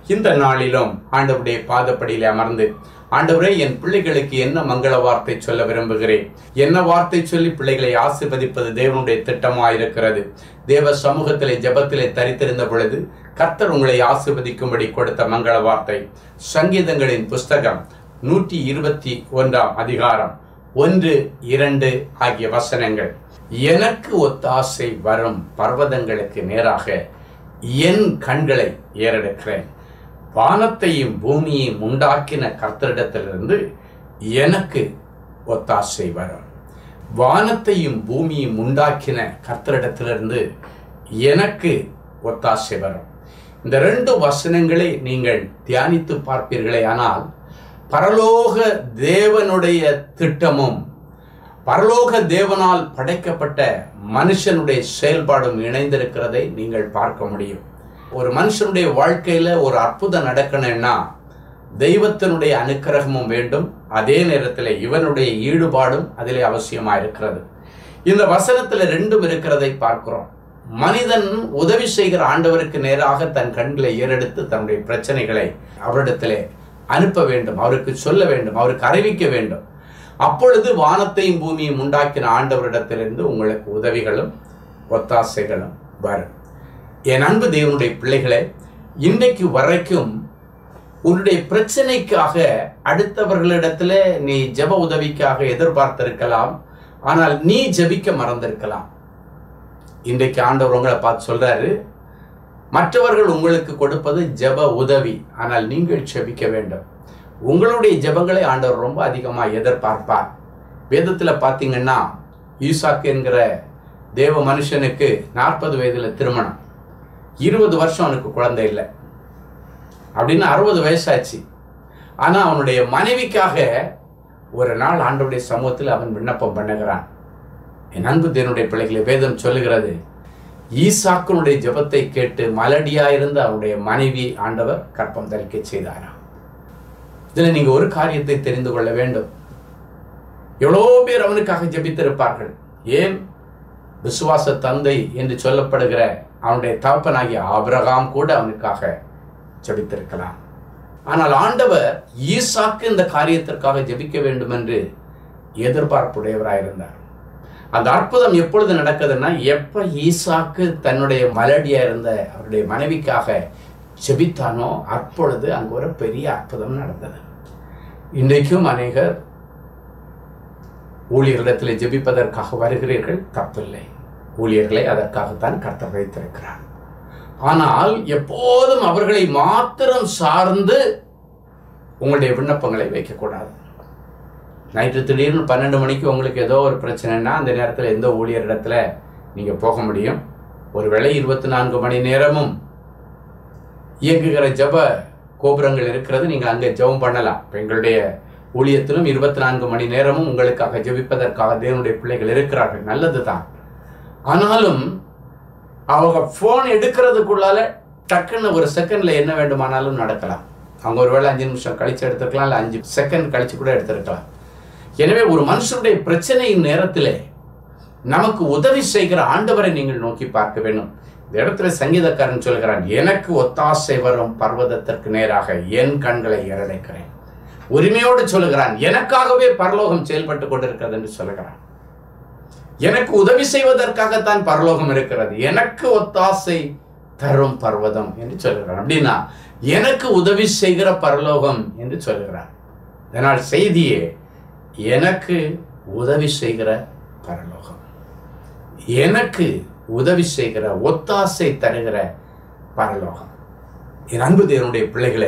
இந்த நாளிலும் ஆண்டவருடைய பாதப்படியிலே அமர்ந்து ஆண்டவரே என் பிள்ளைகளுக்கு என்ன மங்கள வார்த்தை சொல்ல விரும்புகிறேன் என்ன வார்த்தை சொல்லி பிள்ளைகளை ஆசிர்வதிப்பது தேவனுடைய திட்டமாயிருக்கிறது தேவ சமூகத்திலே ஜெபத்திலே தரித்திருந்த பொழுது கர்த்தர் உங்களை ஆசிர்வதிக்கும்படி கொடுத்த மங்கள வார்த்தை சங்கீதங்களின் புஸ்தகம் நூற்றி இருபத்தி ஒன்றாம் அதிகாரம் ஒன்று இரண்டு ஆகிய வசனங்கள் எனக்கு ஒத்தாசை வரும் பர்வதங்களுக்கு நேராக என் கண்களை ஏறெடுக்கிறேன் வானத்தையும் பூமியையும் உண்டாக்கின கர்த்தரிடத்திலிருந்து எனக்கு ஒத்தாசை வரும் வானத்தையும் பூமியையும் உண்டாக்கின கர்த்தரிடத்திலிருந்து எனக்கு ஒத்தாசை வரும் இந்த ரெண்டு வசனங்களை நீங்கள் தியானித்து பார்ப்பீர்களே ஆனால் பரலோக தேவனுடைய திட்டமும் பரலோக தேவனால் படைக்கப்பட்ட மனுஷனுடைய செயல்பாடும் இணைந்திருக்கிறதை நீங்கள் பார்க்க முடியும் ஒரு மனுஷனுடைய வாழ்க்கையில ஒரு அற்புதம் நடக்கணும்னா தெய்வத்தினுடைய அனுக்கிரகமும் வேண்டும் அதே நேரத்தில் இவனுடைய ஈடுபாடும் அதிலே அவசியமா இருக்கிறது இந்த வசனத்துல ரெண்டும் இருக்கிறதை பார்க்கிறோம் மனிதன் உதவி செய்கிற ஆண்டவருக்கு நேராக தன் கண்களை ஏறெடுத்து தன்னுடைய பிரச்சனைகளை அவரிடத்திலே அனுப்ப வேண்டும் அவருக்கு சொல்ல வேண்டும் அவருக்கு அறிவிக்க வேண்டும் அப்பொழுது வானத்தையும் பூமியும் உண்டாக்கின ஆண்டவரிடத்திலிருந்து உங்களுக்கு உதவிகளும் ஒத்தாசைகளும் வரும் என் அன்பு தேவனுடைய பிள்ளைகளே இன்றைக்கு வரைக்கும் உன்னுடைய பிரச்சனைக்காக அடுத்தவர்களிடத்துல நீ ஜெப உதவிக்காக எதிர்பார்த்திருக்கலாம் ஆனால் நீ ஜெபிக்க மறந்திருக்கலாம் இன்றைக்கு ஆண்டவர் உங்களை பார்த்து சொல்றாரு மற்றவர்கள் உங்களுக்கு கொடுப்பது ஜெப உதவி ஆனால் நீங்கள் ஜெபிக்க வேண்டும் உங்களுடைய ஜெபங்களை ஆண்டவர் ரொம்ப அதிகமாக எதிர்பார்ப்பார் வேதத்தில் பார்த்தீங்கன்னா ஈசாக்கு என்கிற தேவ மனுஷனுக்கு நாற்பது வயதில் திருமணம் இருபது வருஷம் அவனுக்கு குழந்தை இல்லை அப்படின்னு அறுபது வயசாச்சு ஆனால் அவனுடைய மனைவிக்காக ஒரு நாள் ஆண்டவருடைய சமூகத்தில் அவன் விண்ணப்பம் பண்ணுகிறான் என் அன்பு தேவனுடைய பிள்ளைகளை வேதம் சொல்லுகிறது ஈசாக்கனுடைய ஜெபத்தை கேட்டு மலடியாயிருந்த அவனுடைய மனைவி ஆண்டவர் கற்பம் தரிக்க செய்தாராம் இதில் நீங்க ஒரு காரியத்தை தெரிந்து கொள்ள வேண்டும் எவ்வளோ பேர் அவனுக்காக ஜெபித்திருப்பார்கள் ஏன் விசுவாச தந்தை என்று சொல்லப்படுகிற அவனுடைய தகப்பனாகிய ஆபிரகாம் கூட அவனுக்காக ஜெபித்திருக்கலாம் ஆனால் ஆண்டவர் ஈசாக்கு இந்த காரியத்திற்காக ஜெபிக்க வேண்டும் என்று எதிர்பார்ப்புடையவராயிருந்தார் அந்த அற்புதம் எப்பொழுது நடக்குதுன்னா எப்ப ஈசாக்கு தன்னுடைய மலடியா இருந்த அவருடைய மனைவிக்காக ஜெபித்தானோ அப்பொழுது அங்கு ஒரு பெரிய அற்புதம் நடந்தது இன்றைக்கும் அநேகர் ஊழியர்களிடத்தில் ஜெபிப்பதற்காக வருகிறீர்கள் தப்பில்லை ஊழியர்களை அதற்காகத்தான் கர்த்தர் வைத்திருக்கிறார் ஆனால் எப்போதும் அவர்களை மாத்திரம் சார்ந்து உங்களுடைய விண்ணப்பங்களை வைக்கக்கூடாது நைட்டு திடீர்னு பன்னெண்டு மணிக்கு உங்களுக்கு ஏதோ ஒரு பிரச்சனைனா அந்த நேரத்தில் எந்த ஊழியரிடத்துல நீங்கள் போக முடியும் ஒருவேளை இருபத்தி நான்கு மணி நேரமும் இயங்குகிற ஜப கோபுரங்கள் இருக்கிறது நீங்கள் அங்கே ஜெபம் பண்ணலாம் இப்போ எங்களுடைய ஊழியத்திலும் இருபத்தி நான்கு மணி நேரமும் உங்களுக்காக ஜெபிப்பதற்காக தேவனுடைய பிள்ளைகள் இருக்கிறார்கள் நல்லது தான் ஆனாலும் அவங்க ஃபோன் எடுக்கிறதுக்குள்ளால டக்குன்னு ஒரு செகண்ட்ல என்ன வேண்டுமானாலும் நடக்கலாம் அவங்க ஒருவேளை அஞ்சு நிமிஷம் கழிச்சு எடுத்துருக்கலாம் இல்லை அஞ்சு செகண்ட் கழிச்சு கூட எடுத்திருக்கலாம் எனவே ஒரு மனுஷனுடைய பிரச்சனையின் நேரத்திலே நமக்கு உதவி செய்கிற ஆண்டவரை நீங்கள் நோக்கி பார்க்க வேண்டும் இந்த இடத்துல சங்கீதக்காரன் சொல்கிறான் எனக்கு ஒத்தாசை வரும் பர்வதத்திற்கு நேராக என் கண்களை இரடைக்கிறேன் உரிமையோடு சொல்லுகிறான் எனக்காகவே பரலோகம் செயல்பட்டு கொண்டிருக்கிறது என்று சொல்லுகிறான் எனக்கு உதவி செய்வதற்காகத்தான் பரலோகம் இருக்கிறது எனக்கு ஒத்தாசை தரும் பர்வதம் என்று சொல்லுகிறான் அப்படின்னா எனக்கு உதவி செய்கிற பரலோகம் என்று சொல்லுகிறான் இதனால் செய்தியே எனக்கு உதவி செய்கிற பரலோகம் எனக்கு உதவி செய்கிற ஒத்தாசை தருகிற பரலோகம் என் அன்பு தேவனுடைய பிள்ளைகளே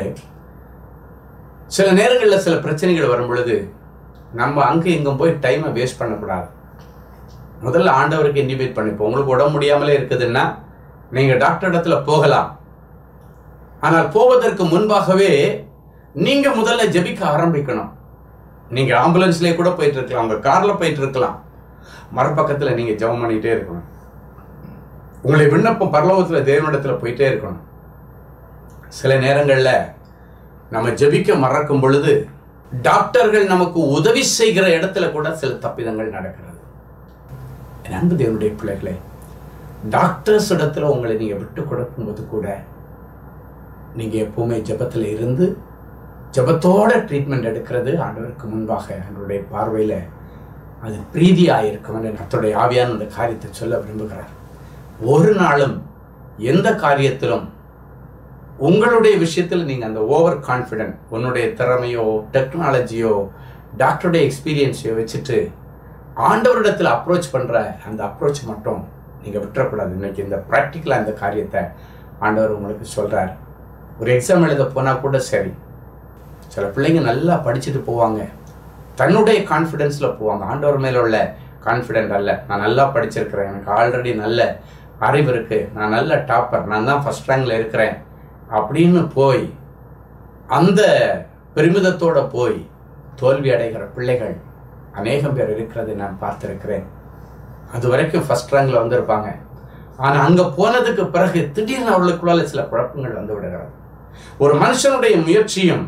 சில நேரங்களில் சில பிரச்சனைகள் வரும் பொழுது நம்ம அங்கே இங்கும் போய் டைமை வேஸ்ட் பண்ணக்கூடாது முதல்ல ஆண்டவருக்கு இண்டிபேட் பண்ணிப்போம் உங்களுக்கு உடம்பு முடியாமலே இருக்குதுன்னா நீங்கள் டாக்டர் இடத்துல போகலாம் ஆனால் போவதற்கு முன்பாகவே நீங்க முதல்ல ஜெபிக்க ஆரம்பிக்கணும் நீங்க ஆம்புலன்ஸ்லேயே கூட போயிட்டு இருக்கலாம் உங்க கார்ல போயிட்டு இருக்கலாம் மறுபக்கத்துல நீங்க ஜெபம் பண்ணிட்டே இருக்கணும் உங்களுடைய விண்ணப்பம் பரலோகத்துல தேவனிடத்துல போயிட்டே இருக்கணும் சில நேரங்கள்ல நம்ம ஜெபிக்க மறக்கும் பொழுது டாக்டர்கள் நமக்கு உதவி செய்கிற இடத்துல கூட சில தப்பிதங்கள் நடக்கிறது என் அன்பு தேவனுடைய பிள்ளைகளே டாக்டர்ஸ் இடத்துல உங்களை நீங்க விட்டு கொடுக்கும்போது கூட நீங்கள் எப்பவுமே ஜெபத்தில் இருந்து ஜெபத்தோட ட்ரீட்மெண்ட் எடுக்கிறது ஆண்டவருக்கு முன்பாக ஆண்டவருடைய பார்வையில் அது பிரீதியாக இருக்கும் என்று அத்தோடைய ஆவியான அந்த காரியத்தை சொல்ல விரும்புகிறார் ஒரு நாளும் எந்த காரியத்திலும் உங்களுடைய விஷயத்தில் நீங்கள் அந்த ஓவர் கான்ஃபிடென்ட் உன்னுடைய திறமையோ டெக்னாலஜியோ டாக்டருடைய எக்ஸ்பீரியன்ஸையோ வச்சுட்டு ஆண்டவரிடத்தில் அப்ரோச் பண்ணுற அந்த அப்ரோச் மட்டும் நீங்கள் விட்டுறக்கூடாது இன்னைக்கு இந்த ப்ராக்டிக்கலாக இந்த காரியத்தை ஆண்டவர் உங்களுக்கு சொல்கிறார் ஒரு எக்ஸாம் எழுத போனால் கூட சரி சில பிள்ளைங்க நல்லா படிச்சுட்டு போவாங்க தன்னுடைய கான்ஃபிடென்ஸில் போவாங்க ஆண்டவர் மேல உள்ள கான்ஃபிடென்ட் அல்ல நான் நல்லா படிச்சிருக்கிறேன் எனக்கு ஆல்ரெடி நல்ல அறிவு இருக்குது நான் நல்ல டாப்பர் நான் தான் ஃபஸ்ட் ரேங்கில் இருக்கிறேன் அப்படின்னு போய் அந்த பெருமிதத்தோட போய் தோல்வி அடைகிற பிள்ளைகள் அநேகம் பேர் இருக்கிறதை நான் பார்த்திருக்கிறேன் அது வரைக்கும் ஃபர்ஸ்ட் ரேங்கில் வந்திருப்பாங்க ஆனால் அங்கே போனதுக்கு பிறகு திடீர்னு அவர்களுக்குள்ளால சில குழப்பங்கள் வந்து விடுகிறது ஒரு மனுஷனுடைய முயற்சியும்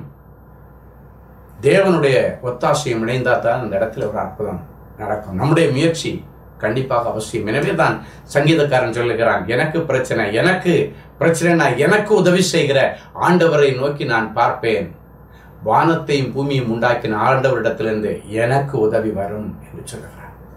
தேவனுடைய ஒத்தாசையும் இணைந்தால் தான் அந்த இடத்துல ஒரு அற்புதம் நடக்கும் நம்முடைய முயற்சி கண்டிப்பாக அவசியம் எனவே தான் சங்கீதக்காரன் சொல்லுகிறான் எனக்கு பிரச்சனை எனக்கு பிரச்சனைனா எனக்கு உதவி செய்கிற ஆண்டவரை நோக்கி நான் பார்ப்பேன் வானத்தையும் பூமியும் உண்டாக்கின ஆண்டவரிடத்திலிருந்து எனக்கு உதவி வரும் என்று சொல்லுகிறான்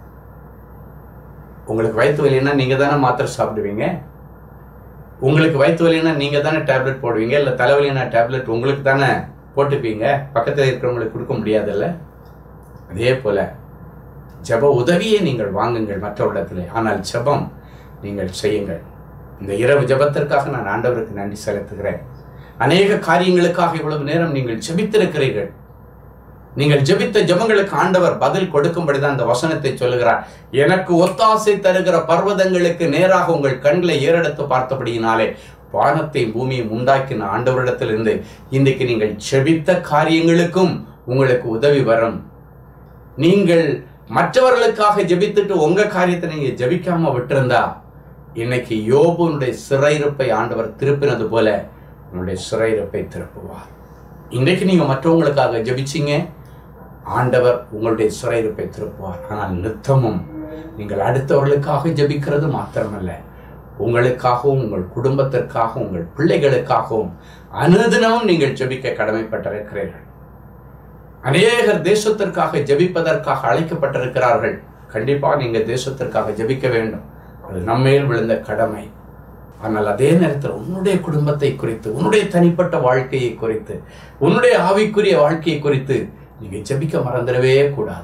உங்களுக்கு வயிற்று வலின்னா நீங்க தானே மாத்திரை சாப்பிடுவீங்க உங்களுக்கு வயிற்று வலின்னா நீங்க தானே டேப்லெட் போடுவீங்க இல்லை தலைவலினா டேப்லெட் உங்களுக்கு தானே போட்டுப்பீங்க பக்கத்தில் இருக்கிறவங்களுக்கு கொடுக்க முடியாதுல்ல அதே போல ஜெப உதவியை நீங்கள் வாங்குங்கள் மற்றவரிடத்திலே ஆனால் ஜெபம் நீங்கள் செய்யுங்கள் இந்த இரவு ஜெபத்திற்காக நான் ஆண்டவருக்கு நன்றி செலுத்துகிறேன் அநேக காரியங்களுக்காக இவ்வளவு நேரம் நீங்கள் ஜெபித்திருக்கிறீர்கள் நீங்கள் ஜெபித்த ஜெபங்களுக்கு ஆண்டவர் பதில் கொடுக்கும்படிதான் அந்த வசனத்தை சொல்லுகிறார் எனக்கு ஒத்தாசை தருகிற பர்வதங்களுக்கு நேராக உங்கள் கண்களை ஏறெடுத்து பார்த்தபடியினாலே வானத்தையும் பூமியும் உண்டாக்கின ஆண்டவரிடத்திலிருந்து இன்றைக்கு நீங்கள் ஜெபித்த காரியங்களுக்கும் உங்களுக்கு உதவி வரும் நீங்கள் மற்றவர்களுக்காக ஜெபித்துட்டு உங்க காரியத்தை நீங்க ஜெபிக்காம விட்டிருந்தா இன்னைக்கு யோபுனுடைய சிறையிருப்பை ஆண்டவர் திருப்பினது போல உன்னுடைய சிறையிருப்பை திருப்புவார் இன்றைக்கு நீங்க மற்றவங்களுக்காக ஜெபிச்சீங்க ஆண்டவர் உங்களுடைய சிறையிருப்பை திருப்புவார் ஆனால் நித்தமும் நீங்கள் அடுத்தவர்களுக்காக ஜெபிக்கிறது மாத்திரமல்ல உங்களுக்காகவும் உங்கள் குடும்பத்திற்காகவும் உங்கள் பிள்ளைகளுக்காகவும் அனுதினமும் நீங்கள் ஜெபிக்க கடமைப்பட்டிருக்கிறீர்கள் அநேகர் தேசத்திற்காக ஜெபிப்பதற்காக அழைக்கப்பட்டிருக்கிறார்கள் கண்டிப்பா நீங்க தேசத்திற்காக ஜெபிக்க வேண்டும் அது நம்மேல் விழுந்த கடமை ஆனால் அதே நேரத்தில் உன்னுடைய குடும்பத்தை குறித்து உன்னுடைய தனிப்பட்ட வாழ்க்கையை குறித்து உன்னுடைய ஆவிக்குரிய வாழ்க்கையை குறித்து நீங்க ஜெபிக்க மறந்துடவே கூடாது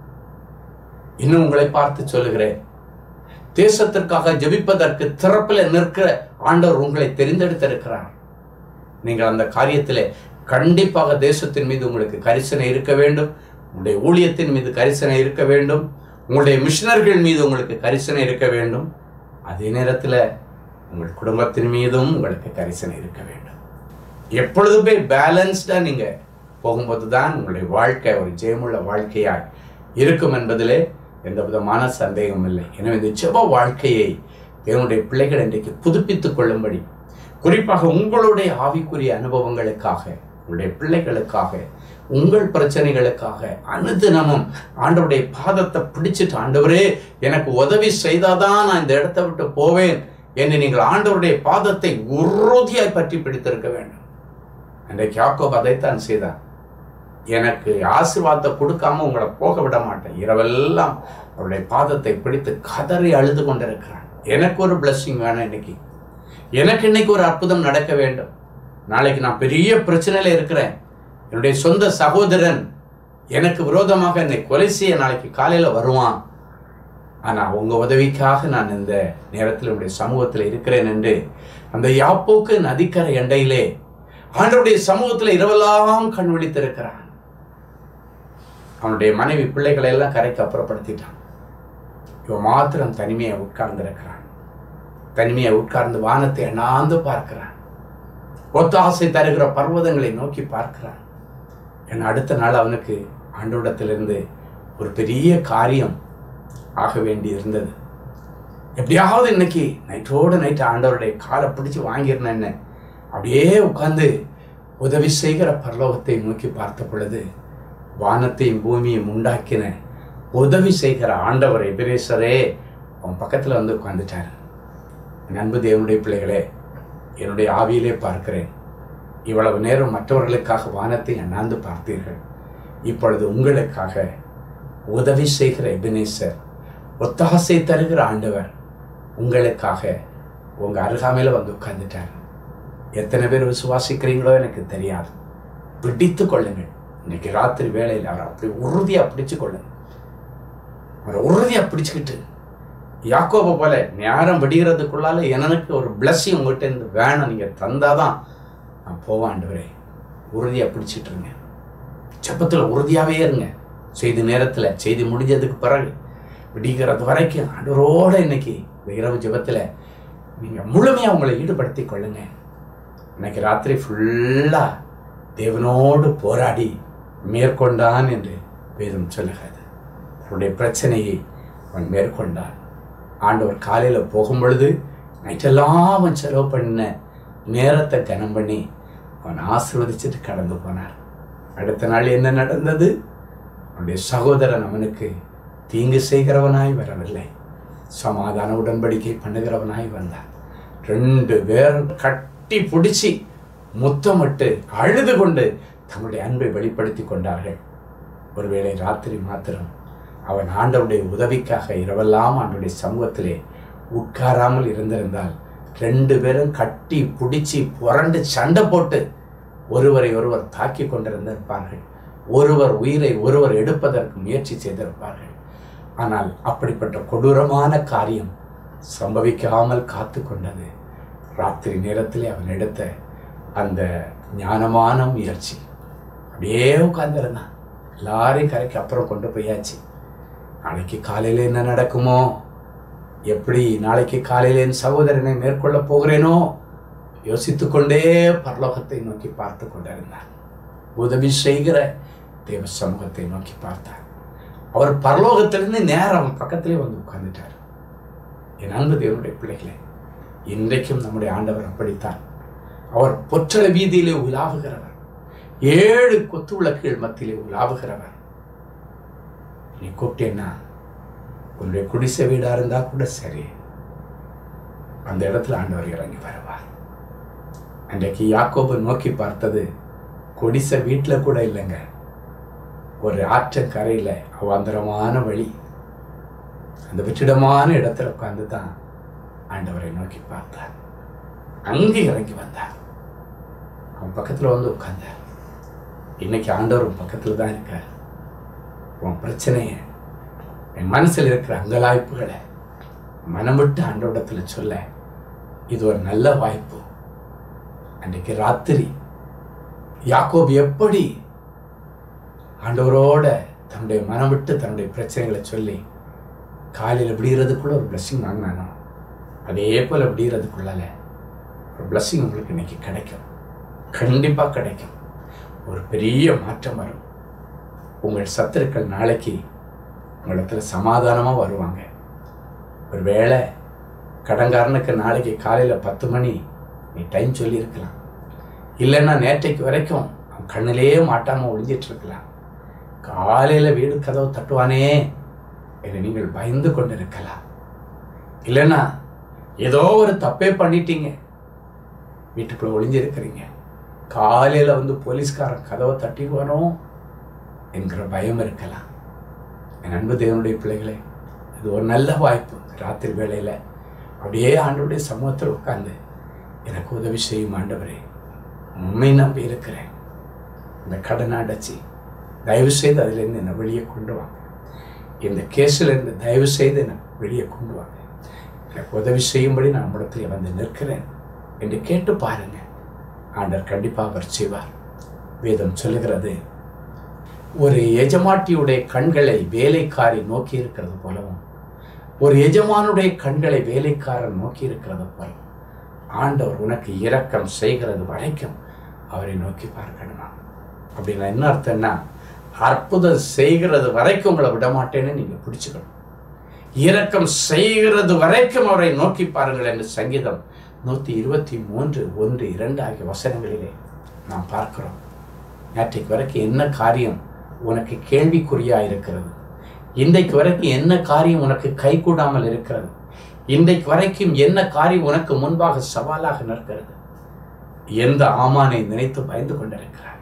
இன்னும் உங்களை பார்த்து சொல்லுகிறேன் தேசத்திற்காக ஜெபிப்பதற்கு திறப்பில் நிற்கிற ஆண்டவர் உங்களை தெரிந்தெடுத்திருக்கிறார் நீங்கள் அந்த காரியத்திலே கண்டிப்பாக தேசத்தின் மீது உங்களுக்கு கரிசனை இருக்க வேண்டும் உங்களுடைய ஊழியத்தின் மீது கரிசனை இருக்க வேண்டும் உங்களுடைய மிஷினர்கள் மீது உங்களுக்கு கரிசனை இருக்க வேண்டும் அதே நேரத்தில் உங்கள் குடும்பத்தின் மீதும் உங்களுக்கு கரிசனை இருக்க வேண்டும் எப்பொழுதுமே பேலன்ஸ்டாக நீங்கள் போகும்போது தான் உங்களுடைய வாழ்க்கை ஒரு ஜெயமுள்ள வாழ்க்கையாய் இருக்கும் என்பதிலே எந்த விதமான சந்தேகம் இல்லை எனவே இந்த ஜெப வாழ்க்கையை என்னுடைய பிள்ளைகள் இன்றைக்கு புதுப்பித்துக் கொள்ளும்படி குறிப்பாக உங்களுடைய ஆவிக்குரிய அனுபவங்களுக்காக உங்களுடைய பிள்ளைகளுக்காக உங்கள் பிரச்சனைகளுக்காக அனுதினமும் ஆண்டவருடைய பாதத்தை பிடிச்சிட்டு ஆண்டவரே எனக்கு உதவி செய்தாதான் நான் இந்த இடத்தை விட்டு போவேன் என்று நீங்கள் ஆண்டவருடைய பாதத்தை உறுதியாய் பற்றி பிடித்திருக்க வேண்டும் அன்றைக்கு யாக்கோப் அதைத்தான் செய்தார் எனக்கு ஆசீர்வாதத்தை கொடுக்காம உங்களை போக விட மாட்டேன் இரவெல்லாம் அவருடைய பாதத்தை பிடித்து கதறி அழுது கொண்டிருக்கிறான் எனக்கு ஒரு பிளஸ்ஸிங் வேணும் இன்னைக்கு எனக்கு இன்னைக்கு ஒரு அற்புதம் நடக்க வேண்டும் நாளைக்கு நான் பெரிய பிரச்சனையில இருக்கிறேன் என்னுடைய சொந்த சகோதரன் எனக்கு விரோதமாக என்னை கொலை செய்ய நாளைக்கு காலையில வருவான் ஆனா உங்க உதவிக்காக நான் இந்த நேரத்தில் உடைய சமூகத்தில் இருக்கிறேன் என்று அந்த யாப்போக்கு நதிக்கரை எண்டையிலே ஆண்டவருடைய சமூகத்தில் இரவெல்லாம் கண் விழித்திருக்கிறான் அவனுடைய மனைவி பிள்ளைகளை எல்லாம் கரைக்கு அப்புறப்படுத்திட்டான் இவன் மாத்திரம் தனிமையை உட்கார்ந்திருக்கிறான் தனிமையை உட்கார்ந்து வானத்தை அண்ணாந்து பார்க்கிறான் ஒத்தாசை தருகிற பர்வதங்களை நோக்கி பார்க்கிறான் என் அடுத்த நாள் அவனுக்கு ஆண்டோடத்திலிருந்து ஒரு பெரிய காரியம் ஆக வேண்டி இருந்தது எப்படியாவது இன்னைக்கு நைட்டோடு நைட்டு ஆண்டவருடைய காலை பிடிச்சு வாங்கிருந்தேன்னு அப்படியே உட்கார்ந்து உதவி செய்கிற பரலோகத்தை நோக்கி பார்த்த பொழுது வானத்தையும் பூமியும் உண்டாக்கின உதவி செய்கிற ஆண்டவர் எபிரேசரே அவன் பக்கத்தில் வந்து உட்காந்துட்டார் என் அன்பு தேவனுடைய பிள்ளைகளே என்னுடைய ஆவியிலே பார்க்கிறேன் இவ்வளவு நேரம் மற்றவர்களுக்காக வானத்தை அண்ணாந்து பார்த்தீர்கள் இப்பொழுது உங்களுக்காக உதவி செய்கிற எபினேசர் ஒத்தாசை தருகிற ஆண்டவர் உங்களுக்காக உங்க அருகாமையில் வந்து உட்கார்ந்துட்டார் எத்தனை பேர் விசுவாசிக்கிறீங்களோ எனக்கு தெரியாது பிடித்து கொள்ளுங்கள் இன்னைக்கு ராத்திரி வேளையில் அவர் அப்படி உறுதியாக பிடிச்சு கொள்ளுங்க அவரை உறுதியாக பிடிச்சுக்கிட்டு யாக்கோபை போல நேரம் விடுகிறதுக்குள்ளால எனக்கு ஒரு பிளஸ்ஸிங் உங்கள்கிட்ட இருந்து வேணும் நீங்கள் தந்தாதான் நான் போவேன் ஆண்டவரே உறுதியாக பிடிச்சிட்டு இருங்க ஜெபத்தில் உறுதியாகவே இருங்க செய்தி நேரத்தில் செய்தி முடிஞ்சதுக்கு பிறகு விடிகிறது வரைக்கும் ஆண்டவரோட இன்னைக்கு இந்த இரவு ஜெபத்தில் நீங்கள் முழுமையாக உங்களை ஈடுபடுத்தி கொள்ளுங்க இன்னைக்கு ராத்திரி ஃபுல்லாக தேவனோடு போராடி மேற்கொண்டான் என்று வேதம் சொல்லுகிறது அவருடைய பிரச்சனையை அவன் மேற்கொண்டான் ஆண்டவர் காலையில் போகும் பொழுது நைட்டெல்லாம் அவன் செலவு பண்ண நேரத்தை கனம் பண்ணி அவன் ஆசீர்வதிச்சுட்டு கடந்து போனார் அடுத்த நாள் என்ன நடந்தது அவனுடைய சகோதரன் அவனுக்கு தீங்கு செய்கிறவனாய் வரவில்லை சமாதான உடன்படிக்கை பண்ணுகிறவனாய் வந்தான் ரெண்டு பேரும் கட்டி பிடிச்சி முத்தமிட்டு அழுது கொண்டு தங்களுடைய அன்பை வெளிப்படுத்தி கொண்டார்கள் ஒருவேளை ராத்திரி மாத்திரம் அவன் ஆண்டவருடைய உதவிக்காக இரவெல்லாம் ஆண்டவருடைய சமூகத்திலே உட்காராமல் இருந்திருந்தால் ரெண்டு பேரும் கட்டி பிடிச்சி புரண்டு சண்டை போட்டு ஒருவரை ஒருவர் தாக்கி கொண்டிருந்திருப்பார்கள் ஒருவர் உயிரை ஒருவர் எடுப்பதற்கு முயற்சி செய்திருப்பார்கள் ஆனால் அப்படிப்பட்ட கொடூரமான காரியம் சம்பவிக்காமல் காத்து கொண்டது ராத்திரி நேரத்திலே அவன் எடுத்த அந்த ஞானமான முயற்சி அப்படியே உட்கார்ந்துருந்தான் எல்லாரையும் கரைக்கு அப்புறம் கொண்டு போயாச்சு நாளைக்கு காலையில் என்ன நடக்குமோ எப்படி நாளைக்கு காலையில் என் சகோதரனை மேற்கொள்ள போகிறேனோ யோசித்து கொண்டே பரலோகத்தை நோக்கி பார்த்து கொண்டிருந்தார் உதவி செய்கிற தேவ சமூகத்தை நோக்கி பார்த்தார் அவர் பரலோகத்திலிருந்து நேரம் அவன் பக்கத்திலே வந்து உட்கார்ந்துட்டார் என் அன்பு தேவனுடைய பிள்ளைகளே இன்றைக்கும் நம்முடைய ஆண்டவர் அப்படித்தான் அவர் பொற்றள வீதியிலே உலாவுகிறவர் ஏழு கொத்து விளக்குகள் மத்தியிலே உலாவுகிறவர் நீ கூப்பிட்டேன்னா உன்னுடைய குடிசை வீடா இருந்தா கூட சரி அந்த இடத்துல ஆண்டவர் இறங்கி வருவார் அன்றைக்கு யாக்கோபு நோக்கி பார்த்தது குடிசை வீட்டில் கூட இல்லைங்க ஒரு ஆற்றங்கரையில் அவாந்தரமான வழி அந்த வெற்றிடமான இடத்துல உட்கார்ந்து தான் ஆண்டவரை நோக்கி பார்த்தார் அங்கே இறங்கி வந்தார் அவன் பக்கத்தில் வந்து உட்கார்ந்தார் இன்னைக்கு ஆண்டவர் உன் பக்கத்தில் தான் இருக்கார் உன் பிரச்சனையை என் மனசில் இருக்கிற அங்கலாய்ப்புகளை மனம் விட்டு ஆண்டோடத்தில் சொல்ல இது ஒரு நல்ல வாய்ப்பு அன்றைக்கு ராத்திரி யாக்கோபு எப்படி ஆண்டவரோட தன்னுடைய மனம் விட்டு தன்னுடைய பிரச்சனைகளை சொல்லி காலையில் விடிகிறதுக்குள்ள ஒரு பிளஸ்ஸிங் வாங்கினானோ அதே போல் விடிகிறதுக்குள்ளால ஒரு பிளஸ்ஸிங் உங்களுக்கு இன்னைக்கு கிடைக்கும் கண்டிப்பாக கிடைக்கும் ஒரு பெரிய மாற்றம் வரும் உங்கள் சத்துருக்கள் நாளைக்கு உங்களிடத்துல சமாதானமாக வருவாங்க ஒரு வேளை கடன்காரனுக்கு நாளைக்கு காலையில் பத்து மணி நீ டைம் சொல்லியிருக்கலாம் இல்லைன்னா நேற்றைக்கு வரைக்கும் அவன் கண்ணிலேயே மாட்டாமல் ஒளிஞ்சிட்டு இருக்கலாம் காலையில் வீடு கதவு தட்டுவானே என்று நீங்கள் பயந்து கொண்டு இருக்கலாம் இல்லைன்னா ஏதோ ஒரு தப்பே பண்ணிட்டீங்க வீட்டுக்குள்ள ஒளிஞ்சிருக்கிறீங்க காலையில் வந்து போலீஸ்காரன் கதவை தட்டிடுவானோ என்கிற பயம் இருக்கலாம் என் அன்பு தேவனுடைய பிள்ளைகளே இது ஒரு நல்ல வாய்ப்பு ராத்திரி வேளையில் அப்படியே ஆண்டவருடைய சமூகத்தில் உட்கார்ந்து எனக்கு உதவி செய்யும் ஆண்டவரே உண்மை நம்பி இருக்கிறேன் இந்த கடனை அடைச்சி தயவு செய்து அதிலிருந்து என்னை வெளியே கொண்டு வாங்க இந்த கேஸில் இருந்து தயவு செய்து என்னை வெளியே கொண்டு வாங்க எனக்கு உதவி செய்யும்படி நான் இடத்துல வந்து நிற்கிறேன் என்று கேட்டு பாருங்க ஆண்டவர் கண்டிப்பாக அவர் செய்வார் வேதம் சொல்லுகிறது ஒரு எஜமாட்டியுடைய கண்களை வேலைக்காரி நோக்கி இருக்கிறது போலவும் ஒரு எஜமானுடைய கண்களை வேலைக்காரன் நோக்கி இருக்கிறது போலவும் ஆண்டவர் உனக்கு இரக்கம் செய்கிறது வரைக்கும் அவரை நோக்கி பார்க்கணுமா அப்படின்னா என்ன அர்த்தம்னா அற்புதம் செய்கிறது வரைக்கும் உங்களை விட மாட்டேன்னு நீங்க பிடிச்சுக்கணும் இரக்கம் செய்கிறது வரைக்கும் அவரை நோக்கி பாருங்கள் என்று சங்கீதம் நூற்றி இருபத்தி மூன்று ஒன்று இரண்டு ஆகிய வசனங்களிலே நாம் பார்க்கிறோம் நேற்றைக்கு வரைக்கும் என்ன காரியம் உனக்கு கேள்விக்குறியா இருக்கிறது இன்றைக்கு வரைக்கும் என்ன காரியம் உனக்கு கைகூடாமல் இருக்கிறது இன்றைக்கு வரைக்கும் என்ன காரியம் உனக்கு முன்பாக சவாலாக நிற்கிறது எந்த ஆமானை நினைத்து பயந்து கொண்டிருக்கிறாய்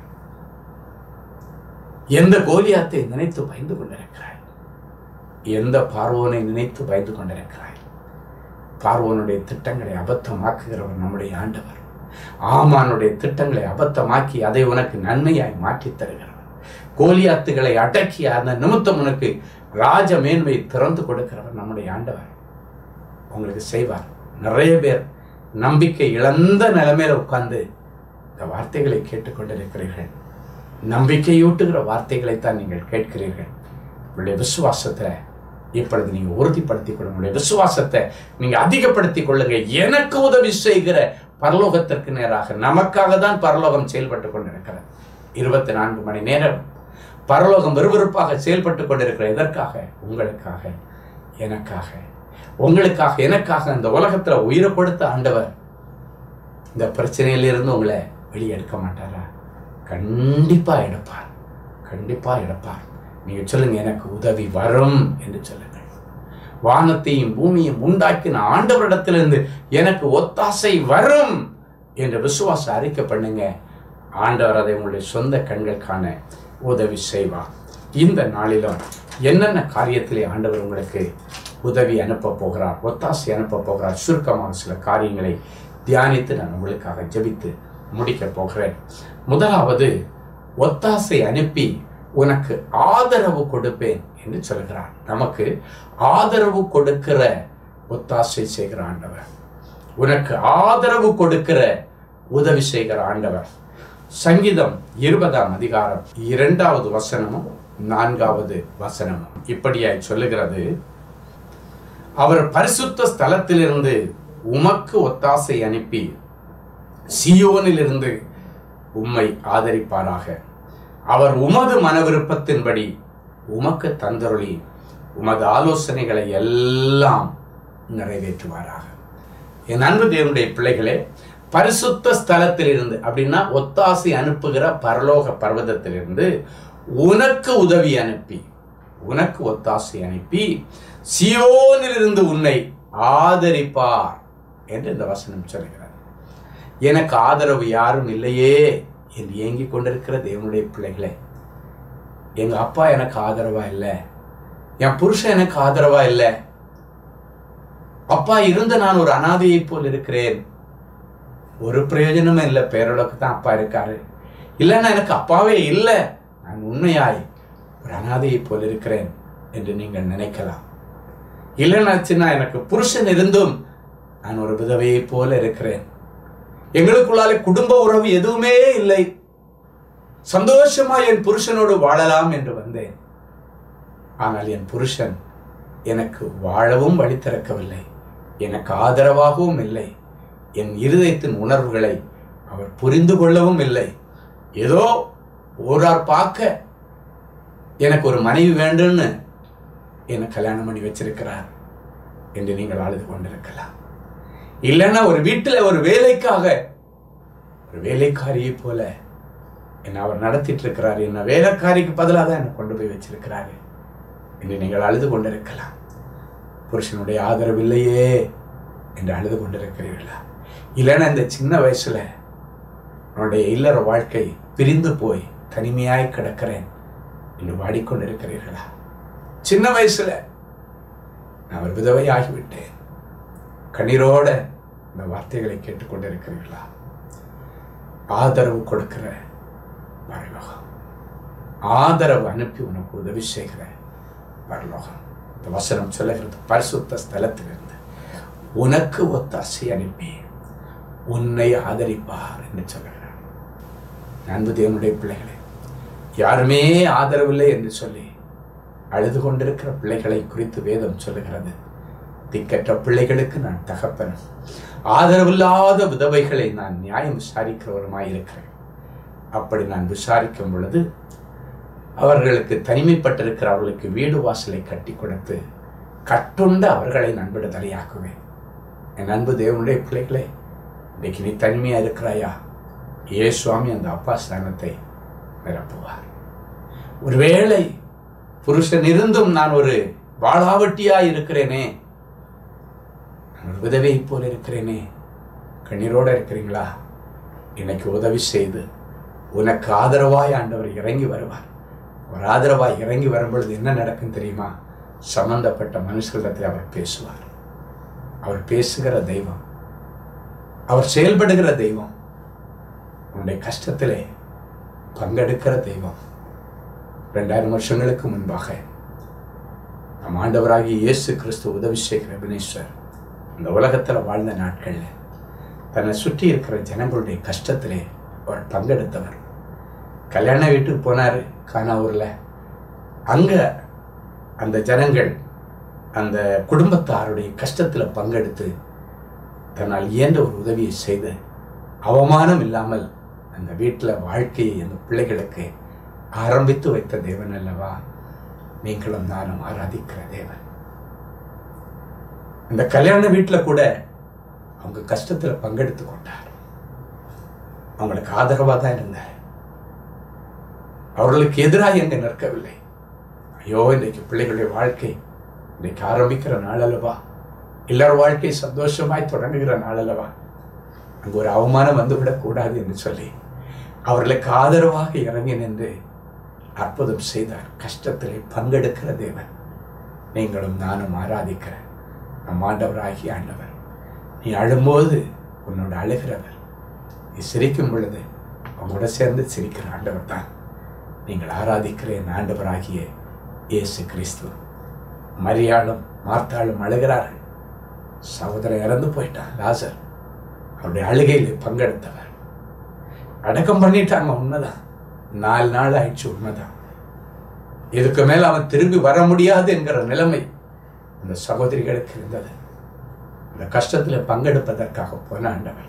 எந்த கோலியாத்தை நினைத்து பயந்து கொண்டிருக்கிறாய் எந்த பார்வோனை நினைத்து பயந்து கொண்டிருக்கிறாய் பார்வோனுடைய திட்டங்களை அபத்தமாக்குகிறவர் நம்முடைய ஆண்டவர் ஆமானுடைய திட்டங்களை அபத்தமாக்கி அதை உனக்கு நன்மையாய் மாற்றித் தருகிறவர் கோலியாத்துகளை அடக்கி அந்த நிமித்தம் உனக்கு ராஜ மேன்மை திறந்து கொடுக்கிறவர் நம்முடைய ஆண்டவர் உங்களுக்கு செய்வார் நிறைய பேர் நம்பிக்கை இழந்த நிலைமையில உட்கார்ந்து இந்த வார்த்தைகளை கேட்டுக்கொண்டிருக்கிறீர்கள் நம்பிக்கையூட்டுகிற வார்த்தைகளைத்தான் நீங்கள் கேட்கிறீர்கள் உங்களுடைய விசுவாசத்தை இப்பொழுது நீங்க உறுதிப்படுத்திக் கொள்ளுங்க உங்களுடைய விசுவாசத்தை நீங்க அதிகப்படுத்திக் கொள்ளுங்க எனக்கு உதவி செய்கிற பரலோகத்திற்கு நேராக நமக்காக தான் பரலோகம் செயல்பட்டு கொண்டிருக்கிறது இருபத்தி நான்கு மணி நேரம் பரலோகம் விறுவிறுப்பாக செயல்பட்டு கொண்டிருக்கிற எதற்காக உங்களுக்காக எனக்காக உங்களுக்காக எனக்காக இந்த உலகத்துல உயிரை கொடுத்த ஆண்டவர் இந்த பிரச்சனையிலிருந்து உங்களை வெளியே எடுக்க மாட்டாரா கண்டிப்பா எடுப்பார் கண்டிப்பா எடுப்பார் நீங்க சொல்லுங்க எனக்கு உதவி வரும் என்று சொல்லுங்கள் வானத்தையும் பூமியும் உண்டாக்கின ஆண்டவரிடத்திலிருந்து எனக்கு ஒத்தாசை வரும் என்று விசுவாச அறிக்கை பண்ணுங்க ஆண்டவர் அதை உங்களுடைய சொந்த கண்கள் காண உதவி செய்வார் இந்த நாளிலும் என்னென்ன காரியத்திலே ஆண்டவர் உங்களுக்கு உதவி அனுப்ப போகிறார் ஒத்தாசை அனுப்ப போகிறார் சுருக்கமாக சில காரியங்களை தியானித்து நான் உங்களுக்காக ஜெபித்து முடிக்க போகிறேன் முதலாவது ஒத்தாசை அனுப்பி உனக்கு ஆதரவு கொடுப்பேன் என்று சொல்கிறார் நமக்கு ஆதரவு கொடுக்கிற ஒத்தாசை செய்கிற ஆண்டவர் உனக்கு ஆதரவு கொடுக்கிற உதவி செய்கிற ஆண்டவர் சங்கீதம் இருபதாம் அதிகாரம் இரண்டாவது வசனமும் நான்காவது வசனமும் இப்படியாய் சொல்லுகிறது அவர் பரிசுத்த ஸ்தலத்திலிருந்து உமக்கு ஒத்தாசை அனுப்பி சியோனிலிருந்து உம்மை ஆதரிப்பாராக அவர் உமது மன விருப்பத்தின்படி உமக்கு தந்தருளி உமது ஆலோசனைகளை எல்லாம் நிறைவேற்றுவாராக என் அன்பு தேவனுடைய பிள்ளைகளே பரிசுத்த ஸ்தலத்திலிருந்து அப்படின்னா ஒத்தாசை அனுப்புகிற பரலோக பர்வதத்திலிருந்து உனக்கு உதவி அனுப்பி உனக்கு ஒத்தாசை அனுப்பி சியோனிலிருந்து உன்னை ஆதரிப்பார் என்று இந்த வசனம் சொல்கிறார் எனக்கு ஆதரவு யாரும் இல்லையே என்று ஏங்கிக் கொண்டிருக்கிற தேவனுடைய பிள்ளைகளே எங்க அப்பா எனக்கு ஆதரவா இல்லை என் புருஷன் எனக்கு ஆதரவா இல்லை அப்பா இருந்த நான் ஒரு அனாதையை போல் இருக்கிறேன் ஒரு பிரயோஜனமே இல்லை பேரளவுக்கு தான் அப்பா இருக்காரு இல்லைன்னா எனக்கு அப்பாவே இல்லை நான் உண்மையாய் ஒரு அனாதையை போல் இருக்கிறேன் என்று நீங்கள் நினைக்கலாம் இல்லைன்னாச்சுன்னா எனக்கு புருஷன் இருந்தும் நான் ஒரு விதவையை போல இருக்கிறேன் எங்களுக்குள்ளாலே குடும்ப உறவு எதுவுமே இல்லை சந்தோஷமா என் புருஷனோடு வாழலாம் என்று வந்தேன் ஆனால் என் புருஷன் எனக்கு வாழவும் வழி திறக்கவில்லை எனக்கு ஆதரவாகவும் இல்லை என் இருதயத்தின் உணர்வுகளை அவர் புரிந்து கொள்ளவும் இல்லை ஏதோ ஓரார் பார்க்க எனக்கு ஒரு மனைவி வேண்டும்னு என்னை கல்யாணம் பண்ணி வச்சிருக்கிறார் என்று நீங்கள் அழுது கொண்டிருக்கலாம் இல்லைன்னா ஒரு வீட்டில் ஒரு வேலைக்காக ஒரு வேலைக்காரியை போல என்னை அவர் நடத்திட்டு இருக்கிறார் என்ன வேலைக்காரிக்கு பதிலாக தான் என்னை கொண்டு போய் வச்சிருக்கிறாரு என்று நீங்கள் அழுது கொண்டிருக்கலாம் புருஷனுடைய ஆதரவு இல்லையே என்று அழுது கொண்டிருக்கிறீர்களா இல்லைன்னா இந்த சின்ன வயசுல உன்னுடைய இல்லற வாழ்க்கை பிரிந்து போய் தனிமையாய் கிடக்கிறேன் என்று வாடிக்கொண்டிருக்கிறீர்களா சின்ன வயசுல நான் ஒரு விதவை ஆகிவிட்டேன் கண்ணீரோட இந்த வார்த்தைகளை கேட்டுக்கொண்டிருக்கிறீர்களா ஆதரவு கொடுக்கிற பரலோகம் ஆதரவு அனுப்பி உனக்கு உதவி செய்கிற பரலோகம் இந்த வசனம் சொல்லுகிறது பரிசுத்த ஸ்தலத்திலிருந்து உனக்கு ஒத்தாசை அனுப்பி உன்னை ஆதரிப்பார் என்று சொல்கிறார் அன்பு தேவனுடைய பிள்ளைகளே யாருமே ஆதரவில்லை என்று சொல்லி அழுது கொண்டிருக்கிற பிள்ளைகளை குறித்து வேதம் சொல்லுகிறது திக்கற்ற பிள்ளைகளுக்கு நான் தகப்பன் ஆதரவில்லாத விதவைகளை நான் நியாயம் விசாரிக்கிறவருமாய் இருக்கிறேன் அப்படி நான் விசாரிக்கும் பொழுது அவர்களுக்கு தனிமைப்பட்டிருக்கிற அவர்களுக்கு வீடு வாசலை கட்டி கொடுத்து கட்டுண்ட அவர்களை நான் விடுதலையாக்குவேன் என் அன்பு தேவனுடைய பிள்ளைகளே இன்னைக்கு நீ தனிமையா இருக்கிறாயா ஏ சுவாமி அந்த அப்பா ஸ்தானத்தை நிரப்புவார் ஒருவேளை புருஷன் இருந்தும் நான் ஒரு வாழாவட்டியா இருக்கிறேனே நான் ஒரு விதவை போல இருக்கிறேனே கண்ணீரோட இருக்கிறீங்களா இன்னைக்கு உதவி செய்து உனக்கு ஆதரவாய் ஆண்டவர் இறங்கி வருவார் ஒரு ஆதரவாய் இறங்கி வரும் பொழுது என்ன நடக்கும் தெரியுமா சம்பந்தப்பட்ட மனுஷர்களிடத்தில் அவர் பேசுவார் அவர் பேசுகிற தெய்வம் அவர் செயல்படுகிற தெய்வம் உன்னுடைய கஷ்டத்திலே பங்கெடுக்கிற தெய்வம் ரெண்டாயிரம் வருஷங்களுக்கு முன்பாக நம் ஆண்டவராகிய இயேசு கிறிஸ்து உதவி செய்கிற வினேஸ்வர் இந்த உலகத்தில் வாழ்ந்த நாட்களில் தன்னை சுற்றி இருக்கிற ஜனங்களுடைய கஷ்டத்திலே அவர் பங்கெடுத்தவர் கல்யாண வீட்டுக்கு போனார் கானாவூரில் அங்கே அந்த ஜனங்கள் அந்த குடும்பத்தாருடைய கஷ்டத்தில் பங்கெடுத்து தன்னால் இயன்ற ஒரு உதவியை செய்து அவமானம் இல்லாமல் அந்த வீட்டில் வாழ்க்கையை அந்த பிள்ளைகளுக்கு ஆரம்பித்து வைத்த தேவன் அல்லவா நீங்களும் நானும் ஆராதிக்கிற தேவன் இந்த கல்யாண வீட்டில் கூட அவங்க கஷ்டத்தில் பங்கெடுத்து கொண்டார் அவங்களுக்கு ஆதரவாக தான் இருந்தார் அவர்களுக்கு எதிராக எங்க நிற்கவில்லை ஐயோ இன்றைக்கு பிள்ளைகளுடைய வாழ்க்கை இன்றைக்கு ஆரம்பிக்கிற நாள் அல்லவா எல்லார் வாழ்க்கை சந்தோஷமாய் தொடங்குகிற நாள் அல்லவா அங்கு ஒரு அவமானம் வந்துவிடக் கூடாது என்று சொல்லி அவர்களுக்கு ஆதரவாக இறங்கி நின்று அற்புதம் செய்தார் கஷ்டத்திலே பங்கெடுக்கிற தேவன் நீங்களும் நானும் ஆராதிக்கிற நம் ஆண்டவராகிய ஆண்டவர் நீ அழும்போது உன்னோட அழுகிறவர் நீ சிரிக்கும் பொழுது அவங்களோட சேர்ந்து சிரிக்கிற ஆண்டவர் தான் நீங்கள் ஆராதிக்கிற என் ஆண்டவராகிய இயேசு கிறிஸ்து மரியாளும் மார்த்தாளும் அழுகிறார்கள் சகோதரன் இறந்து போயிட்டான் லாசர் அவருடைய அழுகையில் பங்கெடுத்தவர் அடக்கம் பண்ணிட்டாங்க உண்மைதான் நாலு நாள் ஆயிடுச்சு உண்மைதான் இதுக்கு மேல அவன் திரும்பி வர முடியாது என்கிற நிலைமை அந்த சகோதரிகளுக்கு இருந்தது இந்த கஷ்டத்தில் பங்கெடுப்பதற்காக போன ஆண்டவர்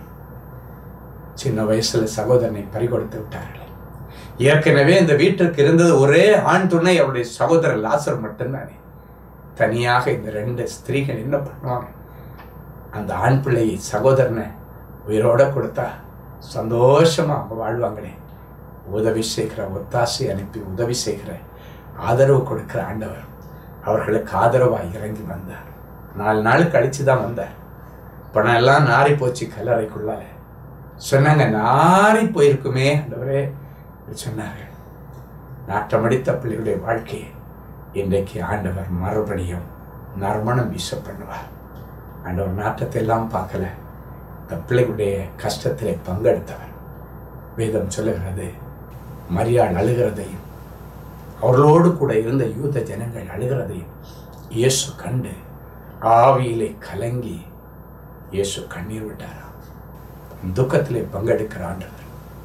சின்ன வயசுல சகோதரனை பறிகொடுத்து விட்டார்கள் ஏற்கனவே இந்த வீட்டிற்கு இருந்தது ஒரே ஆண் துணை அவருடைய சகோதரர் லாசர் மட்டும்தானே தனியாக இந்த ரெண்டு ஸ்திரீகள் என்ன பண்ணுவாங்க அந்த ஆண் பிள்ளையை சகோதரனை உயிரோட கொடுத்தா சந்தோஷமா அவங்க வாழ்வாங்களே உதவி செய்கிற ஒத்தாசை அனுப்பி உதவி செய்கிற ஆதரவு கொடுக்கிற ஆண்டவர் அவர்களுக்கு ஆதரவாக இறங்கி வந்தார் நாலு நாள் கழிச்சு தான் வந்தார் பணம் எல்லாம் நாரி போச்சு கல்லறைக்குள்ளால சொன்னாங்க நாரி போயிருக்குமே ஆண்டவரே சொன்னார்கள் நாட்டமடித்த பிள்ளைகளுடைய வாழ்க்கையை இன்றைக்கு ஆண்டவர் மறுபடியும் நறுமணம் வீச பண்ணுவார் ஆண்டவர் நாட்டத்தை எல்லாம் பார்க்கல இந்த பிள்ளைகளுடைய கஷ்டத்திலே பங்கெடுத்தவர் வேதம் சொல்லுகிறது மரியாள் அழுகிறதையும் அவர்களோடு கூட இருந்த யூத ஜனங்கள் அழுகிறதையும் இயேசு கண்டு ஆவியிலே கலங்கி இயேசு கண்ணீர் விட்டாராம் துக்கத்திலே பங்கெடுக்கிற ஆண்டவர்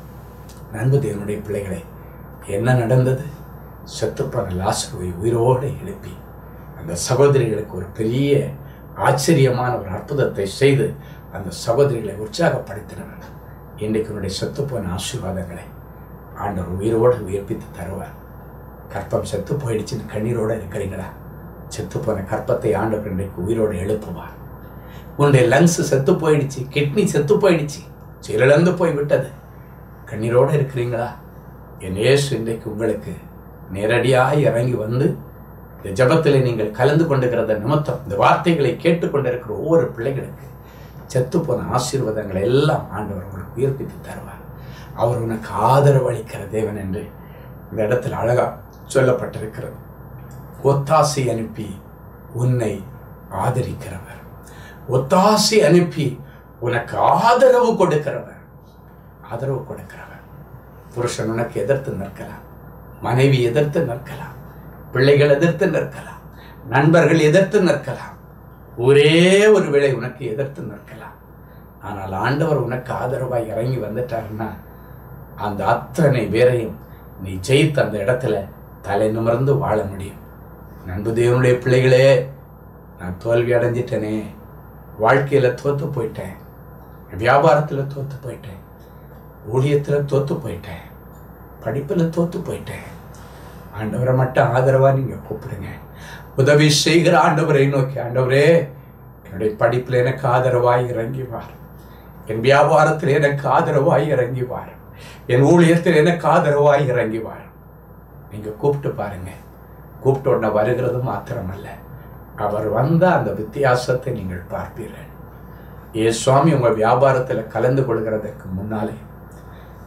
நண்பு தேவனுடைய பிள்ளைகளே என்ன நடந்தது செத்துப்போன லாசருவை உயிரோடு எழுப்பி அந்த சகோதரிகளுக்கு ஒரு பெரிய ஆச்சரியமான ஒரு அற்புதத்தை செய்து அந்த சகோதரிகளை உற்சாகப்படுத்தினவர் இன்றைக்கு உன்னுடைய செத்துப்போன ஆசீர்வாதங்களை ஆண்டவர் உயிரோடு உயிர்ப்பித்து தருவார் கற்பம் செத்து போயிடுச்சுன்னு கண்ணீரோடு இருக்கிறீங்களா செத்துப்போன கற்பத்தை ஆண்டவர் இன்றைக்கு உயிரோடு எழுப்புவார் உன்னுடைய லங்ஸ் செத்து போயிடுச்சு கிட்னி செத்து போயிடுச்சு செயலிழந்து போய் விட்டது கண்ணீரோடு இருக்கிறீங்களா என் இயேசு இன்றைக்கு உங்களுக்கு நேரடியாக இறங்கி வந்து இந்த ஜபத்தில் நீங்கள் கலந்து கொண்டிருக்கிறத நிமித்தம் இந்த வார்த்தைகளை கேட்டுக்கொண்டிருக்கிற ஒவ்வொரு பிள்ளைகளுக்கு செத்து போன ஆசீர்வாதங்களை எல்லாம் ஆண்டவர் உங்களுக்கு உயிர்ப்பித்து தருவார் அவர் உனக்கு ஆதரவு அளிக்கிற தேவன் என்று இந்த இடத்தில் அழகா சொல்லப்பட்டிருக்கிறது ஒத்தாசை அனுப்பி உன்னை ஆதரிக்கிறவர் ஒத்தாசை அனுப்பி உனக்கு ஆதரவு கொடுக்கிறவர் ஆதரவு கொடுக்கிறவர் புருஷன் உனக்கு எதிர்த்து நிற்கலாம் மனைவி எதிர்த்து நிற்கலாம் பிள்ளைகள் எதிர்த்து நிற்கலாம் நண்பர்கள் எதிர்த்து நிற்கலாம் ஒரே ஒரு வேளை உனக்கு எதிர்த்து நிற்கலாம் ஆனால் ஆண்டவர் உனக்கு ஆதரவாய் இறங்கி வந்துட்டாருன்னா அந்த அத்தனை பேரையும் நீ ஜெயித்து அந்த இடத்துல தலை நிமிர்ந்து வாழ முடியும் நண்பு தேவனுடைய பிள்ளைகளே நான் தோல்வி அடைஞ்சிட்டேனே வாழ்க்கையில் தோத்து போயிட்டேன் வியாபாரத்தில் தோத்து போயிட்டேன் ஊழியத்தில் தோத்து போயிட்டேன் படிப்பில் தோத்து போயிட்டேன் ஆண்டவரை மட்டும் ஆதரவாக நீங்கள் கூப்பிடுங்க உதவி செய்கிற ஆண்டவரை நோக்கி ஆண்டவரே என்னுடைய படிப்பில் எனக்கு ஆதரவாய் இறங்கி வார் என் வியாபாரத்தில் எனக்கு ஆதரவாய் இறங்கி வார் என் ஊழியத்தில் எனக்கு ஆதரவாய் இறங்கி வார் நீங்கள் கூப்பிட்டு பாருங்க கூப்பிட்ட உடனே வருகிறது மாத்திரமல்ல அவர் வந்த அந்த வித்தியாசத்தை நீங்கள் பார்ப்பீர்கள் ஏ சுவாமி உங்கள் வியாபாரத்தில் கலந்து கொள்கிறதற்கு முன்னாலே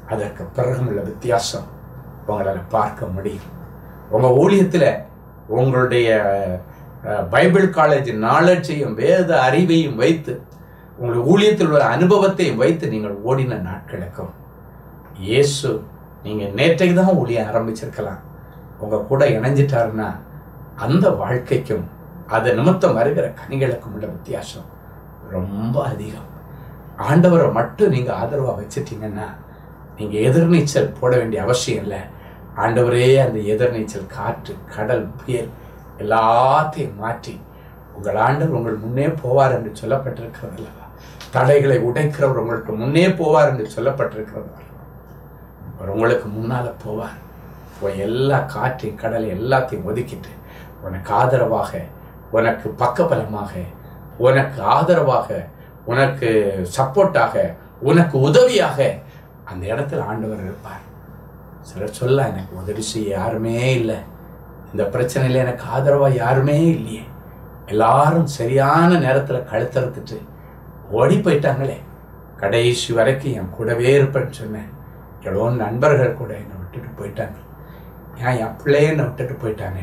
அதற்கு பிறகும் உள்ள வித்தியாசம் உங்களால் பார்க்க முடியும் உங்கள் ஊழியத்தில் உங்களுடைய அஹ், பைபிள் காலேஜ் நாலேஜையும் வேத அறிவையும் வைத்து உங்கள் ஊழியத்தில் உள்ள அனுபவத்தையும் வைத்து நீங்கள் ஓடின நாட்களுக்கும் இயேசு நீங்கள் நேற்றைக்கு தான் ஊழியம் ஆரம்பிச்சிருக்கலாம் உங்கள் கூட இணைஞ்சிட்டாருன்னா அந்த வாழ்க்கைக்கும் அது நிமித்தம் வருகிற கனிகளுக்கும் உள்ள வித்தியாசம் ரொம்ப அதிகம் ஆண்டவரை மட்டும் நீங்கள் ஆதரவாக வச்சிட்டீங்கன்னா நீங்கள் எதிர்நீச்சல் போட வேண்டிய அவசியம் இல்லை ஆண்டவரே அந்த எதிர்நீச்சல் காற்று கடல் புயல் எல்லாத்தையும் மாற்றி உங்கள் ஆண்டவர் உங்கள் முன்னே போவார் என்று சொல்லப்பட்டிருக்கிறது அல்லவா தடைகளை உடைக்கிறவர் உங்களுக்கு முன்னே போவார் என்று சொல்லப்பட்டிருக்கிறது அல்லவா அவர் உங்களுக்கு முன்னால போவார் போய் எல்லா காற்றையும் கடலை எல்லாத்தையும் ஒதுக்கிட்டு உனக்கு ஆதரவாக உனக்கு பக்கபலமாக உனக்கு ஆதரவாக உனக்கு சப்போர்ட்டாக உனக்கு உதவியாக அந்த இடத்துல ஆண்டவர் இருப்பார் சிலர் சொல்ல எனக்கு உதவி செய்ய யாருமே இல்லை இந்த பிரச்சனையில் எனக்கு ஆதரவாக யாருமே இல்லையே எல்லாரும் சரியான நேரத்தில் கழுத்தறுத்துட்டு ஓடி போயிட்டாங்களே கடைசி வரைக்கும் என் கூடவே இருப்பேன்னு சொன்னேன் எவ்வளோ நண்பர்கள் கூட என்னை விட்டுட்டு போயிட்டாங்க ஏன் என் பிள்ளைய என்னை விட்டுட்டு போயிட்டானே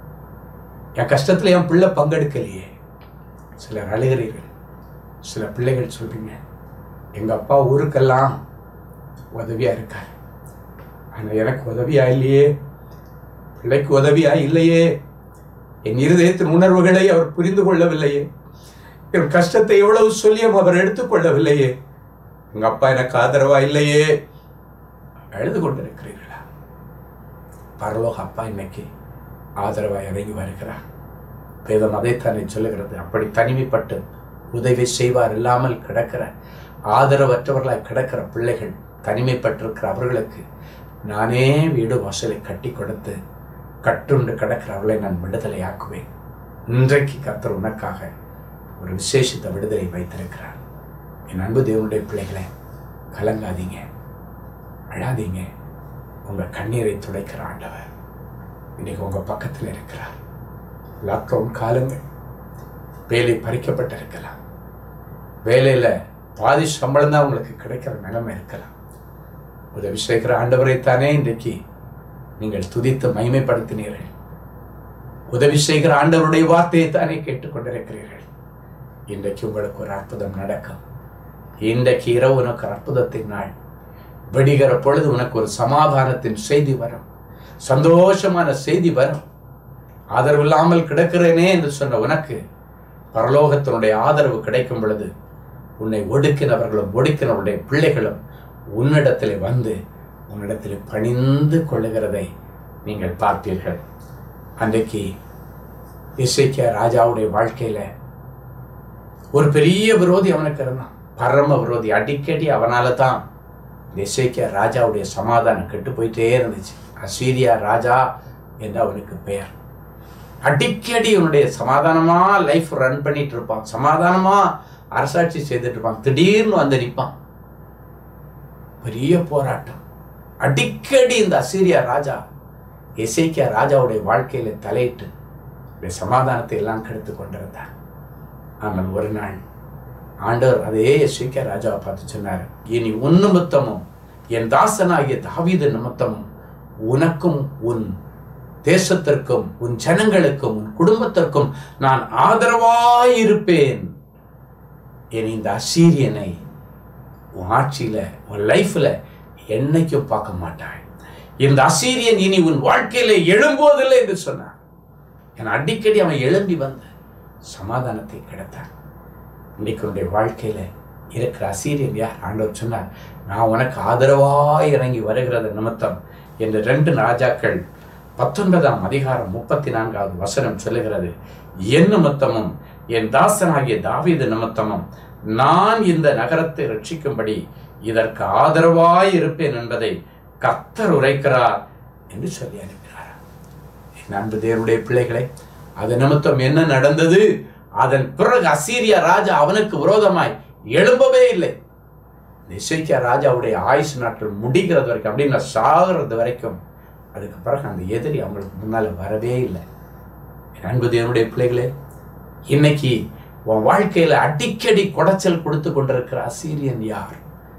என் கஷ்டத்தில் என் பிள்ளை பங்கெடுக்கலையே சிலர் அழுகிறீர்கள் சில பிள்ளைகள் சொல்றீங்க எங்கள் அப்பா ஊருக்கெல்லாம் உதவியாக இருக்கார் ஆனால் எனக்கு உதவியா இல்லையே பிள்ளைக்கு உதவியா இல்லையே என் இருதயத்தின் உணர்வுகளை அவர் புரிந்து கொள்ளவில்லையே என் கஷ்டத்தை எவ்வளவு சொல்லியும் அவர் எடுத்துக்கொள்ளவில்லையே எங்க அப்பா எனக்கு ஆதரவா இல்லையே அழுது கொண்டிருக்கிறீர்களா பரலோக அப்பா இன்னைக்கு ஆதரவா இறங்கி வருகிறார் வேதம் அதைத்தானே சொல்லுகிறது அப்படி தனிமைப்பட்டு உதவி செய்வார் இல்லாமல் கிடக்கிற ஆதரவற்றவர்களாய் கிடக்கிற பிள்ளைகள் தனிமைப்பட்டிருக்கிற அவர்களுக்கு நானே வீடு வாசலை கட்டி கொடுத்து கட்டுண்டு கிடக்கிற அவளை நான் விடுதலை ஆக்குவேன் இன்றைக்கு கர்த்தர் உனக்காக ஒரு விசேஷித்த விடுதலை வைத்திருக்கிறார் என் அன்பு தேவனுடைய பிள்ளைகளே கலங்காதீங்க அழாதீங்க உங்கள் கண்ணீரை துடைக்கிற ஆண்டவர் இன்னைக்கு உங்கள் பக்கத்தில் இருக்கிறார் லாக்டவுன் காலங்கள் வேலை பறிக்கப்பட்டிருக்கலாம் வேலையில் பாதி சம்பளம் தான் உங்களுக்கு கிடைக்கிற நிலைமை இருக்கலாம் உதவி செய்கிற ஆண்டவரைத்தானே இன்றைக்கு நீங்கள் துதித்து மகிமைப்படுத்தினீர்கள் உதவி செய்கிற ஆண்டவருடைய வார்த்தையை தானே கேட்டுக்கொண்டிருக்கிறீர்கள் இன்றைக்கு உங்களுக்கு ஒரு அற்புதம் நடக்கும் இன்றைக்கு இரவு உனக்கு ஒரு அற்புதத்தின் நாள் வெடிகிற பொழுது உனக்கு ஒரு சமாதானத்தின் செய்தி வரும் சந்தோஷமான செய்தி வரும் ஆதரவு இல்லாமல் கிடக்கிறேனே என்று சொன்ன உனக்கு பரலோகத்தினுடைய ஆதரவு கிடைக்கும் பொழுது உன்னை ஒடுக்கினவர்களும் ஒடுக்கினவருடைய பிள்ளைகளும் உன்னிடத்தில் வந்து உன்னிடத்தில் பணிந்து கொள்ளுகிறதை நீங்கள் பார்ப்பீர்கள் அன்றைக்கு இசைக்கிய ராஜாவுடைய வாழ்க்கையில ஒரு பெரிய விரோதி அவனுக்கு இருந்தான் பரம விரோதி அடிக்கடி அவனால தான் இந்த இசைக்கிய ராஜாவுடைய சமாதானம் கெட்டு போயிட்டே இருந்துச்சு அசீரியா ராஜா என்று அவனுக்கு பெயர் அடிக்கடி இவனுடைய சமாதானமா லைஃப் ரன் பண்ணிட்டு இருப்பான் சமாதானமா அரசாட்சி செய்துட்டு இருப்பான் திடீர்னு வந்து நிற்பான் பெரிய போராட்டம் அடிக்கடி இந்த அசீரியா ராஜா எசேக்கியா ராஜாவுடைய வாழ்க்கையில தலையிட்டு இந்த சமாதானத்தை எல்லாம் கெடுத்து கொண்டிருந்தார் ஆனால் ஒரு நாள் ஆண்டவர் அதே எசேக்கியா ராஜாவை பார்த்து சொன்னார் இனி உன் நிமித்தமும் என் தாசனாகிய தாவீது நிமித்தமும் உனக்கும் உன் தேசத்திற்கும் உன் ஜனங்களுக்கும் உன் குடும்பத்திற்கும் நான் ஆதரவாயிருப்பேன் என் இந்த அசீரியனை உன் ஆட்சியில உன் லைஃப்ல என்னைக்கும் பார்க்க மாட்டாய் இந்த அசீரியன் இனி உன் வாழ்க்கையில எழும்போதில்லை என்று சொன்னான் என அடிக்கடி அவன் எழும்பி வந்து சமாதானத்தை கிடைத்தான் இன்னைக்கு உன்னுடைய வாழ்க்கையில இருக்கிற அசீரியன் யார் ஆண்டவர் சொன்னார் நான் உனக்கு ஆதரவாய் இறங்கி வருகிறது நிமித்தம் என்று ரெண்டு ராஜாக்கள் பத்தொன்பதாம் அதிகாரம் முப்பத்தி நான்காவது வசனம் சொல்லுகிறது என் நிமித்தமும் என் தாசனாகிய தாவீது நிமித்தமும் நான் இந்த நகரத்தை ரட்சிக்கும்படி இதற்கு ஆதரவாய் இருப்பேன் என்பதை கர்த்தர் உரைக்கிறார் என்று சொல்லி அனுப்பினார் என் அன்பு தேவனுடைய பிள்ளைகளை அது நிமித்தம் என்ன நடந்தது அதன் பிறகு அசீரியா ராஜா அவனுக்கு விரோதமாய் எழும்பவே இல்லை நிசைக்கியா ராஜாவுடைய ஆயுசு நாட்கள் முடிகிறது வரைக்கும் அப்படின்னு சாகிறது வரைக்கும் அதுக்கு பிறகு அந்த எதிரி அவங்களுக்கு முன்னால் வரவே இல்லை என் அன்பு தேவனுடைய பிள்ளைகளே இன்னைக்கு உன் வாழ்க்கையில அடிக்கடி குடைச்சல் கொடுத்து கொண்டிருக்கிற அசீரியன் யார்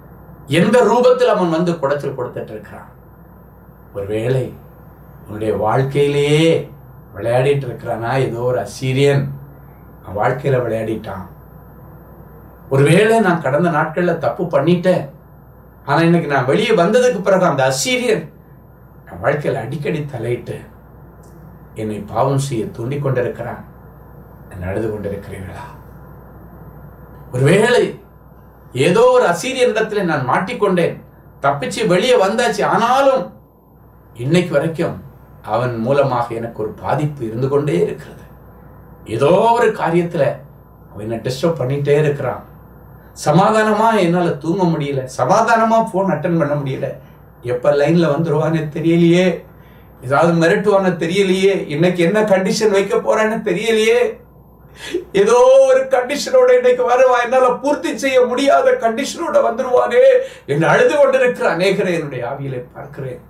எந்த ரூபத்தில் அவன் வந்து குடத்தில் கொடுத்துட்டு இருக்கிறான் ஒருவேளை உன்னுடைய வாழ்க்கையிலேயே விளையாடிட்டு இருக்கிறானா ஏதோ ஒரு அசீரியன் அவன் வாழ்க்கையில விளையாடிட்டான் ஒருவேளை நான் கடந்த நாட்கள்ல தப்பு பண்ணிட்டேன் ஆனா இன்னைக்கு நான் வெளியே வந்ததுக்கு பிறகு அந்த அசீரியன் என் வாழ்க்கையில அடிக்கடி தலையிட்டு என்னை பாவம் செய்ய தூண்டிக் கொண்டிருக்கிறான் அழுது கொண்டிருக்கிறீர்களா ஒருவேளை ஏதோ ஒரு அசீரியனிடத்துல நான் மாட்டிக்கொண்டேன் தப்பிச்சு வெளியே வந்தாச்சு ஆனாலும் இன்னைக்கு வரைக்கும் அவன் மூலமாக எனக்கு ஒரு பாதிப்பு இருந்து கொண்டே இருக்கிறது ஏதோ ஒரு காரியத்துல அவன் என்னை டிஸ்டர்ப் பண்ணிட்டே இருக்கிறான் சமாதானமா என்னால தூங்க முடியல சமாதானமா போன் அட்டன் பண்ண முடியல எப்ப லைன்ல வந்துருவான்னு தெரியலையே ஏதாவது மிரட்டுவான்னு தெரியலையே இன்னைக்கு என்ன கண்டிஷன் வைக்க போறான்னு தெரியலையே ஏதோ ஒரு கண்டிஷனோட இன்னைக்கு வருவா என்னால பூர்த்தி செய்ய முடியாத கண்டிஷனோட வந்துருவானே என்று அழுது கொண்டிருக்கிற அநேகரை என்னுடைய ஆவியிலே பார்க்கிறேன்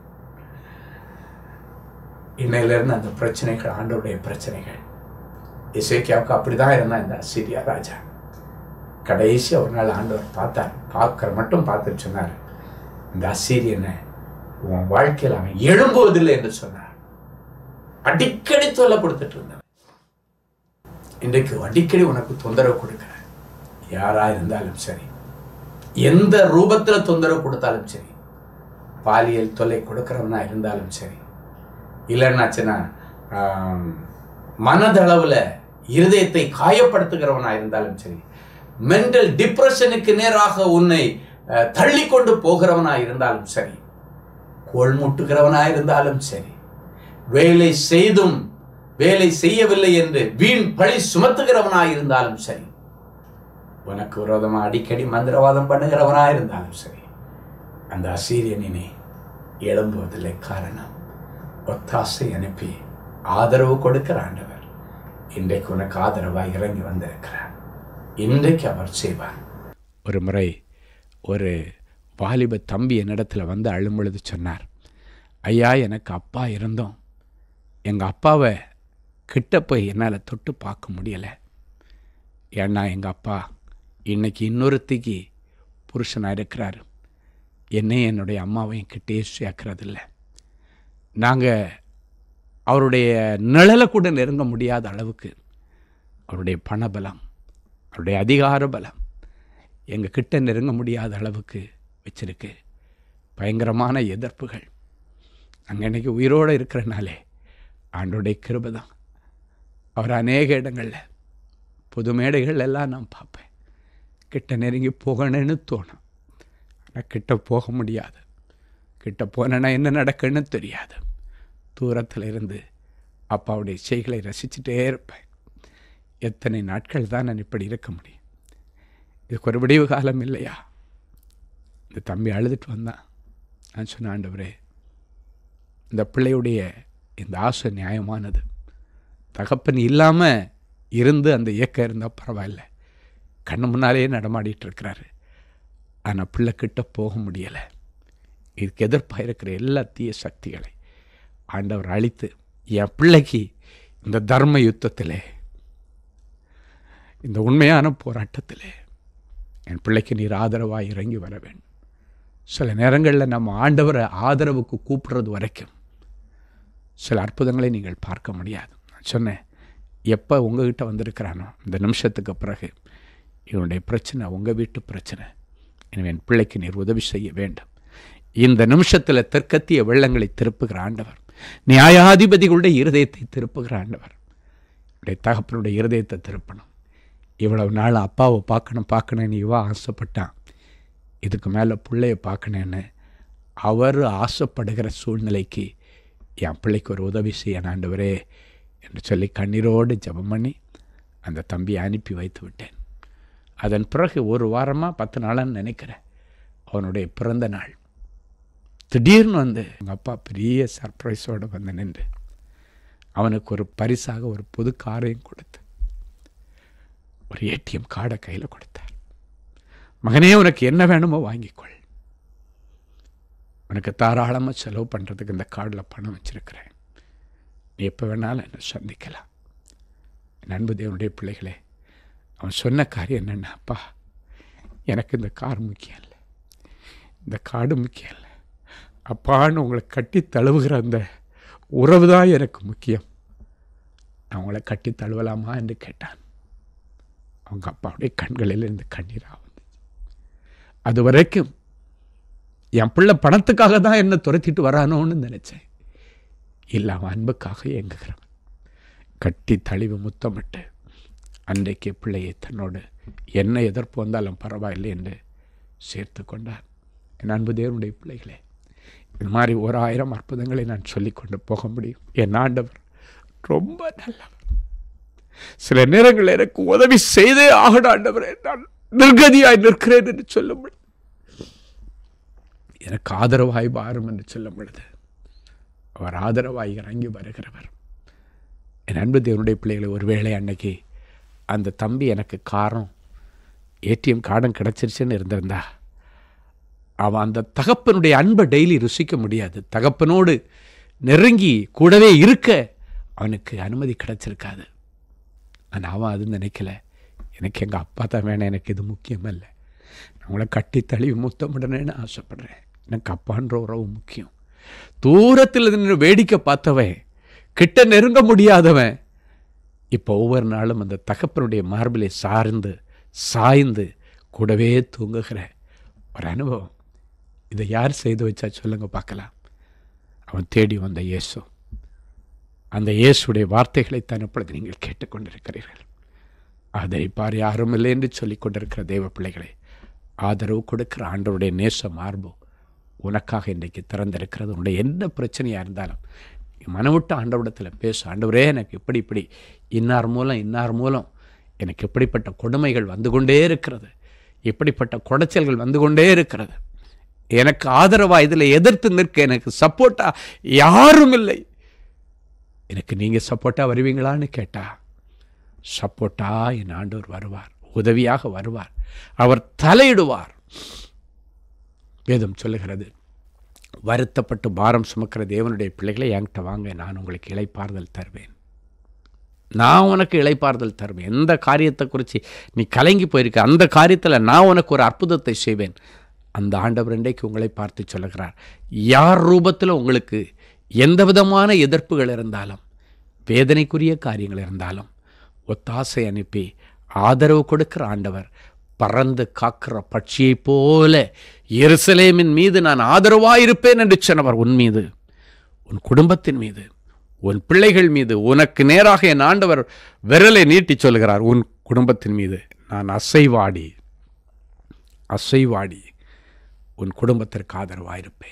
இன்னையில இருந்து அந்த பிரச்சனைகள் ஆண்டோடைய பிரச்சனைகள் இசைக்கியாவுக்கு அப்படிதான் இருந்தான் இந்த அசிரியா ராஜா கடைசி ஒரு நாள் ஆண்டவர் பார்த்தார் பார்க்கிற மட்டும் பார்த்துட்டு சொன்னார் இந்த அசீரியனை உன் வாழ்க்கையில் அவன் எழும்புவதில்லை என்று சொன்னார் அடிக்கடி தொல்லை கொடுத்துட்டு இருந்தான் இன்றைக்கு அடிக்கடி உனக்கு தொந்தரவு கொடுக்கிறேன் யாரா இருந்தாலும் சரி எந்த ரூபத்தில் தொந்தரவு கொடுத்தாலும் சரி பாலியல் தொல்லை கொடுக்கிறவனா இருந்தாலும் சரி இல்லைன்னாச்சுன்னா மனதளவில் இருதயத்தை காயப்படுத்துகிறவனா இருந்தாலும் சரி மென்டல் டிப்ரெஷனுக்கு நேராக உன்னை தள்ளி கொண்டு போகிறவனா இருந்தாலும் சரி கோல் முட்டுகிறவனா இருந்தாலும் சரி வேலை செய்தும் வேலை செய்யவில்லை என்று வீண் பழி சுமத்துகிறவனா இருந்தாலும் சரி உனக்கு விரோதமா அடிக்கடி மந்திரவாதம் பண்ணுகிறவனா இருந்தாலும் சரி அந்த அசீரியனினை எழும்புவதில்லை காரணம் ஒத்தாசை அனுப்பி ஆதரவு கொடுக்கிற ஆண்டவர் இன்றைக்கு உனக்கு ஆதரவாக இறங்கி வந்திருக்கிறார் இன்றைக்கு அவர் செய்வார் ஒரு முறை ஒரு வாலிப தம்பி என்னிடத்தில் வந்து அழும்பொழுது சொன்னார் ஐயா எனக்கு அப்பா இருந்தோம் எங்கள் அப்பாவை கிட்ட போய் என்னால் தொட்டு பார்க்க முடியலை ஏன்னா எங்கள் அப்பா இன்னைக்கு இன்னொருத்திக்கு புருஷனாக இருக்கிறார் என்னையும் என்னுடைய அம்மாவையும் கிட்டே சேர்க்கறதில்ல நாங்கள் அவருடைய நிழலை கூட நெருங்க முடியாத அளவுக்கு அவருடைய பணபலம் அவருடைய அதிகார பலம் எங்கள் கிட்ட நெருங்க முடியாத அளவுக்கு வச்சிருக்கு பயங்கரமான எதிர்ப்புகள் அங்கே இன்னைக்கு உயிரோடு இருக்கிறனாலே ஆண்டோடைய கிருபை தான் அவர் அநேக இடங்களில் புது மேடைகள் எல்லாம் நான் பார்ப்பேன் கிட்ட நெருங்கி போகணும்னு தோணும் ஆனால் கிட்ட போக முடியாது கிட்ட போனேன்னா என்ன நடக்குன்னு தெரியாது தூரத்தில் இருந்து அப்பாவுடைய செய்களை ரசிச்சுட்டே இருப்பேன் எத்தனை நாட்கள் தான் நான் இப்படி இருக்க முடியும் இதுக்கு ஒரு விடிவு காலம் இல்லையா இந்த தம்பி அழுதுட்டு வந்தான் நான் சொன்ன ஆண்டவரே இந்த பிள்ளையுடைய இந்த ஆசை நியாயமானது தகப்பன் இல்லாமல் இருந்து அந்த இயக்கம் இருந்தால் பரவாயில்ல கண்ணு முன்னாலேயே நடமாடிட்டு இருக்கிறாரு ஆனால் பிள்ளை கிட்ட போக முடியலை இதுக்கு எதிர்ப்பாக இருக்கிற எல்லா தீய சக்திகளை ஆண்டவர் அழித்து என் பிள்ளைக்கு இந்த தர்ம யுத்தத்திலே இந்த உண்மையான போராட்டத்திலே என் பிள்ளைக்கு நீர் ஆதரவாக இறங்கி வர வேண்டும் சில நேரங்களில் நம்ம ஆண்டவரை ஆதரவுக்கு கூப்பிடுறது வரைக்கும் சில அற்புதங்களை நீங்கள் பார்க்க முடியாது நான் சொன்னேன் எப்போ உங்ககிட்ட வந்திருக்கிறானோ இந்த நிமிஷத்துக்கு பிறகு இவனுடைய பிரச்சனை உங்கள் வீட்டு பிரச்சனை எனவே என் பிள்ளைக்கு நீர் உதவி செய்ய வேண்டும் இந்த நிமிஷத்தில் தெற்கத்திய வெள்ளங்களை திருப்புகிற ஆண்டவர் நியாயாதிபதிகளுடைய இருதயத்தை திருப்புகிற ஆண்டவர் என்னுடைய தகப்பனுடைய இருதயத்தை திருப்பணும் இவ்வளவு நாள் அப்பாவை பார்க்கணும் பார்க்கணும்னு இவா ஆசைப்பட்டான் இதுக்கு மேலே பிள்ளைய பார்க்கணுன்னு அவர் ஆசைப்படுகிற சூழ்நிலைக்கு என் பிள்ளைக்கு ஒரு உதவி செய்ய ஆண்டவரே என்று சொல்லி கண்ணீரோடு ஜெபம் பண்ணி அந்த தம்பியை அனுப்பி வைத்து விட்டேன் அதன் பிறகு ஒரு வாரமாக பத்து நாளான்னு நினைக்கிறேன் அவனுடைய பிறந்த நாள் திடீர்னு வந்து எங்கள் அப்பா பெரிய சர்ப்ரைஸோடு வந்து நின்று அவனுக்கு ஒரு பரிசாக ஒரு புது காரையும் கொடுத்து ஒரு ஏடிஎம் கார்டை கையில் கொடுத்தார் மகனே உனக்கு என்ன வேணுமோ வாங்கிக்கொள் உனக்கு தாராளமாக செலவு பண்ணுறதுக்கு இந்த கார்டில் பணம் வச்சுருக்கிறேன் நீ எப்போ வேணாலும் என்னை சந்திக்கலாம் என் அன்பு தேவனுடைய பிள்ளைகளே அவன் சொன்ன காரியம் என்னென்னா அப்பா எனக்கு இந்த கார் முக்கியம் இல்லை இந்த காடு முக்கியம் இல்லை அப்பான்னு உங்களை கட்டி தழுவுகிற அந்த உறவு தான் எனக்கு முக்கியம் நான் உங்களை கட்டி தழுவலாமா என்று கேட்டான் அவங்க அப்பாவுடைய கண்களில் இருந்து கண்ணீராக வந்துச்சு அது வரைக்கும் என் பிள்ளை பணத்துக்காக தான் என்னை துரத்திட்டு வரானோன்னு நினச்சேன் இல்லை அவன் அன்புக்காக இயங்குகிறவன் கட்டி தழிவு முத்தமிட்டு அன்றைக்கு பிள்ளையை தன்னோடு என்ன எதிர்ப்பு வந்தாலும் பரவாயில்லை என்று சேர்த்து கொண்டார் என் அன்பு தேவனுடைய பிள்ளைகளே இது மாதிரி ஒரு ஆயிரம் அற்புதங்களை நான் சொல்லிக்கொண்டு போக முடியும் என் ஆண்டவர் ரொம்ப நல்லவர் சில நேரங்களில் எனக்கு உதவி செய்தே ஆகணும் ஆண்டவரே நான் நிர்கதியாய் நிற்கிறேன் என்று சொல்லும் பொழுது எனக்கு ஆதரவாய் பாரும் என்று சொல்லும் பொழுது அவர் ஆதரவாய் இறங்கி வருகிறவர் என் அன்பு தேவனுடைய பிள்ளைகளை ஒருவேளை அன்னைக்கு அந்த தம்பி எனக்கு காரம் ஏடிஎம் கார்டும் கிடச்சிருச்சுன்னு இருந்திருந்தா அவன் அந்த தகப்பனுடைய அன்பை டெய்லி ருசிக்க முடியாது தகப்பனோடு நெருங்கி கூடவே இருக்க அவனுக்கு அனுமதி கிடச்சிருக்காது ஆனால் அவன் அது நினைக்கல எனக்கு எங்கள் அப்பா தான் வேணும் எனக்கு இது முக்கியமல்ல நான் உங்களை கட்டி தழுவி முத்தமிடணும்னு ஆசைப்படுறேன் எனக்கு அப்பான்ற உறவு முக்கியம் தூரத்தில் நின்று வேடிக்கை பார்த்தவன் கிட்ட நெருங்க முடியாதவன் இப்போ ஒவ்வொரு நாளும் அந்த தகப்பனுடைய மார்பிலை சார்ந்து சாய்ந்து கூடவே தூங்குகிற ஒரு அனுபவம் இதை யார் செய்து வச்சா சொல்லுங்க பார்க்கலாம் அவன் தேடி வந்த இயேசு அந்த இயேசுடைய வார்த்தைகளை தான் இப்பொழுது நீங்கள் கேட்டுக்கொண்டிருக்கிறீர்கள் ஆதரிப்பார் யாரும் இல்லை என்று சொல்லிக் கொண்டிருக்கிற தெய்வ பிள்ளைகளை ஆதரவு கொடுக்கிற ஆண்டவருடைய நேச மார்பு உனக்காக இன்றைக்கு திறந்திருக்கிறது உன்னுடைய எந்த பிரச்சனையாக இருந்தாலும் நீ மனவிட்டு ஆண்டவரிடத்தில் பேசு ஆண்டவரே எனக்கு இப்படி இப்படி இன்னார் மூலம் இன்னார் மூலம் எனக்கு இப்படிப்பட்ட கொடுமைகள் வந்து கொண்டே இருக்கிறது இப்படிப்பட்ட குடைச்சல்கள் வந்து கொண்டே இருக்கிறது எனக்கு ஆதரவாக இதில் எதிர்த்து நிற்க எனக்கு சப்போர்ட்டாக யாரும் இல்லை எனக்கு நீங்கள் சப்போர்ட்டாக வருவீங்களான்னு கேட்டா சப்போர்ட்டா என் ஆண்டவர் வருவார் உதவியாக வருவார் அவர் தலையிடுவார் வேதம் சொல்லுகிறது வருத்தப்பட்டு பாரம் சுமக்கிற தேவனுடைய பிள்ளைகளை என்கிட்ட வாங்க நான் உங்களுக்கு இளைப்பாறுதல் தருவேன் நான் உனக்கு இளைப்பாறுதல் தருவேன் எந்த காரியத்தை குறித்து நீ கலங்கி போயிருக்க அந்த காரியத்தில் நான் உனக்கு ஒரு அற்புதத்தை செய்வேன் அந்த ஆண்டவர் இன்றைக்கு உங்களை பார்த்து சொல்லுகிறார் யார் ரூபத்தில் உங்களுக்கு எந்த விதமான எதிர்ப்புகள் இருந்தாலும் வேதனைக்குரிய காரியங்கள் இருந்தாலும் ஒத்தாசை அனுப்பி ஆதரவு கொடுக்கிற ஆண்டவர் பறந்து காக்கிற பட்சியைப் போல எருசலேமின் மீது நான் ஆதரவாயிருப்பேன் என்று சொன்னவர் உன் மீது உன் குடும்பத்தின் மீது உன் பிள்ளைகள் மீது உனக்கு நேராக என் ஆண்டவர் விரலை நீட்டி சொல்கிறார் உன் குடும்பத்தின் மீது நான் அசைவாடி அசைவாடி உன் குடும்பத்திற்கு ஆதரவாயிருப்பேன்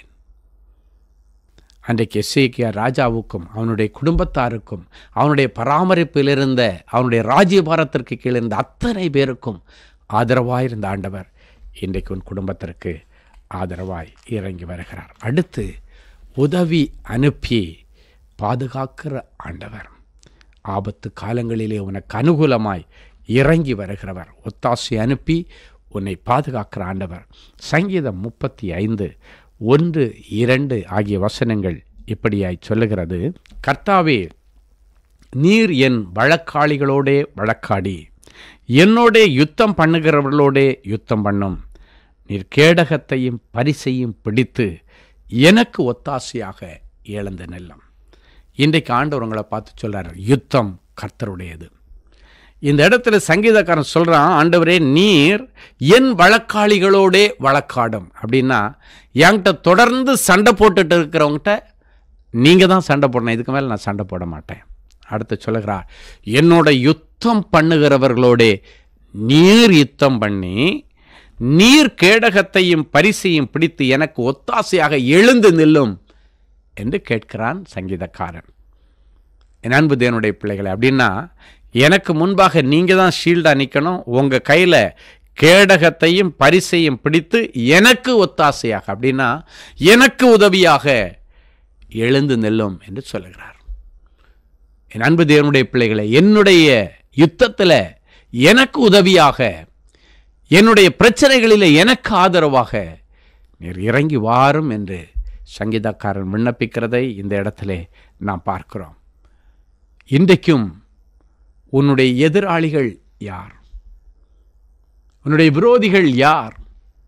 அன்றைக்கு எஸ்ஏக்கியா ராஜாவுக்கும் அவனுடைய குடும்பத்தாருக்கும் அவனுடைய பராமரிப்பில் இருந்த அவனுடைய ராஜ்யபாரத்திற்கு கீழே இருந்த அத்தனை பேருக்கும் ஆதரவாயிருந்த ஆண்டவர் இன்றைக்கு உன் குடும்பத்திற்கு ஆதரவாய் இறங்கி வருகிறார் அடுத்து உதவி அனுப்பி பாதுகாக்கிற ஆண்டவர் ஆபத்து காலங்களிலே உனக்கு அனுகூலமாய் இறங்கி வருகிறவர் ஒத்தாசை அனுப்பி உன்னை பாதுகாக்கிற ஆண்டவர் சங்கீதம் முப்பத்தி ஐந்து ஒன்று இரண்டு ஆகிய வசனங்கள் இப்படியாய் சொல்லுகிறது கர்த்தாவே நீர் என் வழக்காளிகளோடே வழக்காடி என்னோடே யுத்தம் பண்ணுகிறவர்களோடே யுத்தம் பண்ணும் நீர் கேடகத்தையும் பரிசையும் பிடித்து எனக்கு ஒத்தாசையாக இழந்த நெல்லம் இன்றைக்கு ஆண்டவர் உங்களை பார்த்து சொல்றார் யுத்தம் கர்த்தருடையது இந்த இடத்துல சங்கீதக்காரன் சொல்கிறான் ஆண்டவரே நீர் என் வழக்காளிகளோடே வழக்காடும் அப்படின்னா என்கிட்ட தொடர்ந்து சண்டை போட்டுட்டு இருக்கிறவங்ககிட்ட நீங்கள் தான் சண்டை போடணும் இதுக்கு மேலே நான் சண்டை போட மாட்டேன் அடுத்து சொல்லுகிறார் என்னோட யுத்தம் பண்ணுகிறவர்களோடே நீர் யுத்தம் பண்ணி நீர் கேடகத்தையும் பரிசையும் பிடித்து எனக்கு ஒத்தாசையாக எழுந்து நில்லும் என்று கேட்கிறான் சங்கீதக்காரன் என் அன்பு தேவனுடைய பிள்ளைகளை அப்படின்னா எனக்கு முன்பாக நீங்கள் தான் ஷீல்டாக நிற்கணும் உங்கள் கையில் கேடகத்தையும் பரிசையும் பிடித்து எனக்கு ஒத்தாசையாக அப்படின்னா எனக்கு உதவியாக எழுந்து நெல்லும் என்று சொல்லுகிறார் என் அன்பு தேவனுடைய பிள்ளைகளை என்னுடைய யுத்தத்தில் எனக்கு உதவியாக என்னுடைய பிரச்சனைகளில் எனக்கு ஆதரவாக நீர் இறங்கி வாரும் என்று சங்கீதக்காரன் விண்ணப்பிக்கிறதை இந்த இடத்துல நாம் பார்க்கிறோம் இன்றைக்கும் உன்னுடைய எதிராளிகள் யார் உன்னுடைய விரோதிகள் யார்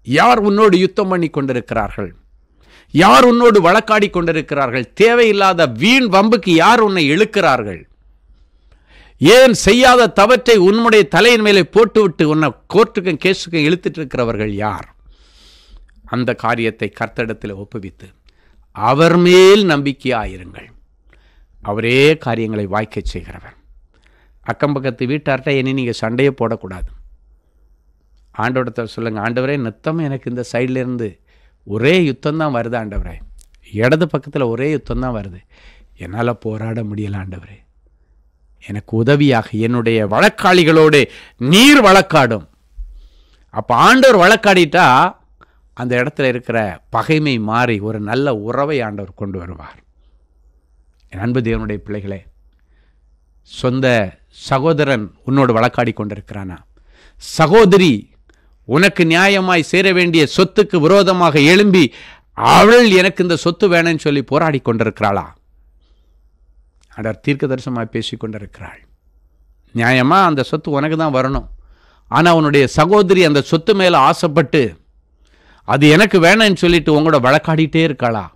யார் உன்னோடு யுத்தம் பண்ணி கொண்டிருக்கிறார்கள் யார் உன்னோடு வழக்காடி கொண்டிருக்கிறார்கள் தேவையில்லாத வீண் வம்புக்கு யார் உன்னை இழுக்கிறார்கள் ஏன் செய்யாத தவற்றை உன்னுடைய தலையின் மேலே போட்டுவிட்டு உன்னை கோர்ட்டுக்கும் கேஸுக்கும் இழுத்துட்டு இருக்கிறவர்கள் யார் அந்த காரியத்தை கர்த்தரிடத்தில் ஒப்புவித்து அவர் மேல் நம்பிக்கையாயிருங்கள் அவரே காரியங்களை வாய்க்கச் செய்கிறவர் அக்கம் பக்கத்து வீட்டார்கிட்ட இனி நீங்கள் சண்டையை போடக்கூடாது ஆண்டவரத்தை சொல்லுங்கள் ஆண்டவரே நித்தம் எனக்கு இந்த சைடில் இருந்து ஒரே யுத்தம் தான் வருது ஆண்டவரே இடது பக்கத்தில் ஒரே யுத்தம் தான் வருது என்னால் போராட முடியல ஆண்டவரே எனக்கு உதவியாக என்னுடைய வழக்காளிகளோடு நீர் வழக்காடும் அப்போ ஆண்டவர் வழக்காடிட்டா அந்த இடத்துல இருக்கிற பகைமை மாறி ஒரு நல்ல உறவை ஆண்டவர் கொண்டு வருவார் என் அன்பு தேவனுடைய பிள்ளைகளே சொந்த சகோதரன் உன்னோடு வழக்காடி கொண்டிருக்கிறானா சகோதரி உனக்கு நியாயமாய் சேர வேண்டிய சொத்துக்கு விரோதமாக எழும்பி அவள் எனக்கு இந்த சொத்து வேணும்னு சொல்லி போராடி கொண்டிருக்கிறாளா அடர் தீர்க்க தரிசனமாக பேசி கொண்டிருக்கிறாள் நியாயமா அந்த சொத்து உனக்கு தான் வரணும் ஆனால் உன்னுடைய சகோதரி அந்த சொத்து மேலே ஆசைப்பட்டு அது எனக்கு வேணும்னு சொல்லிட்டு உங்களோட வழக்காடிட்டே இருக்காளா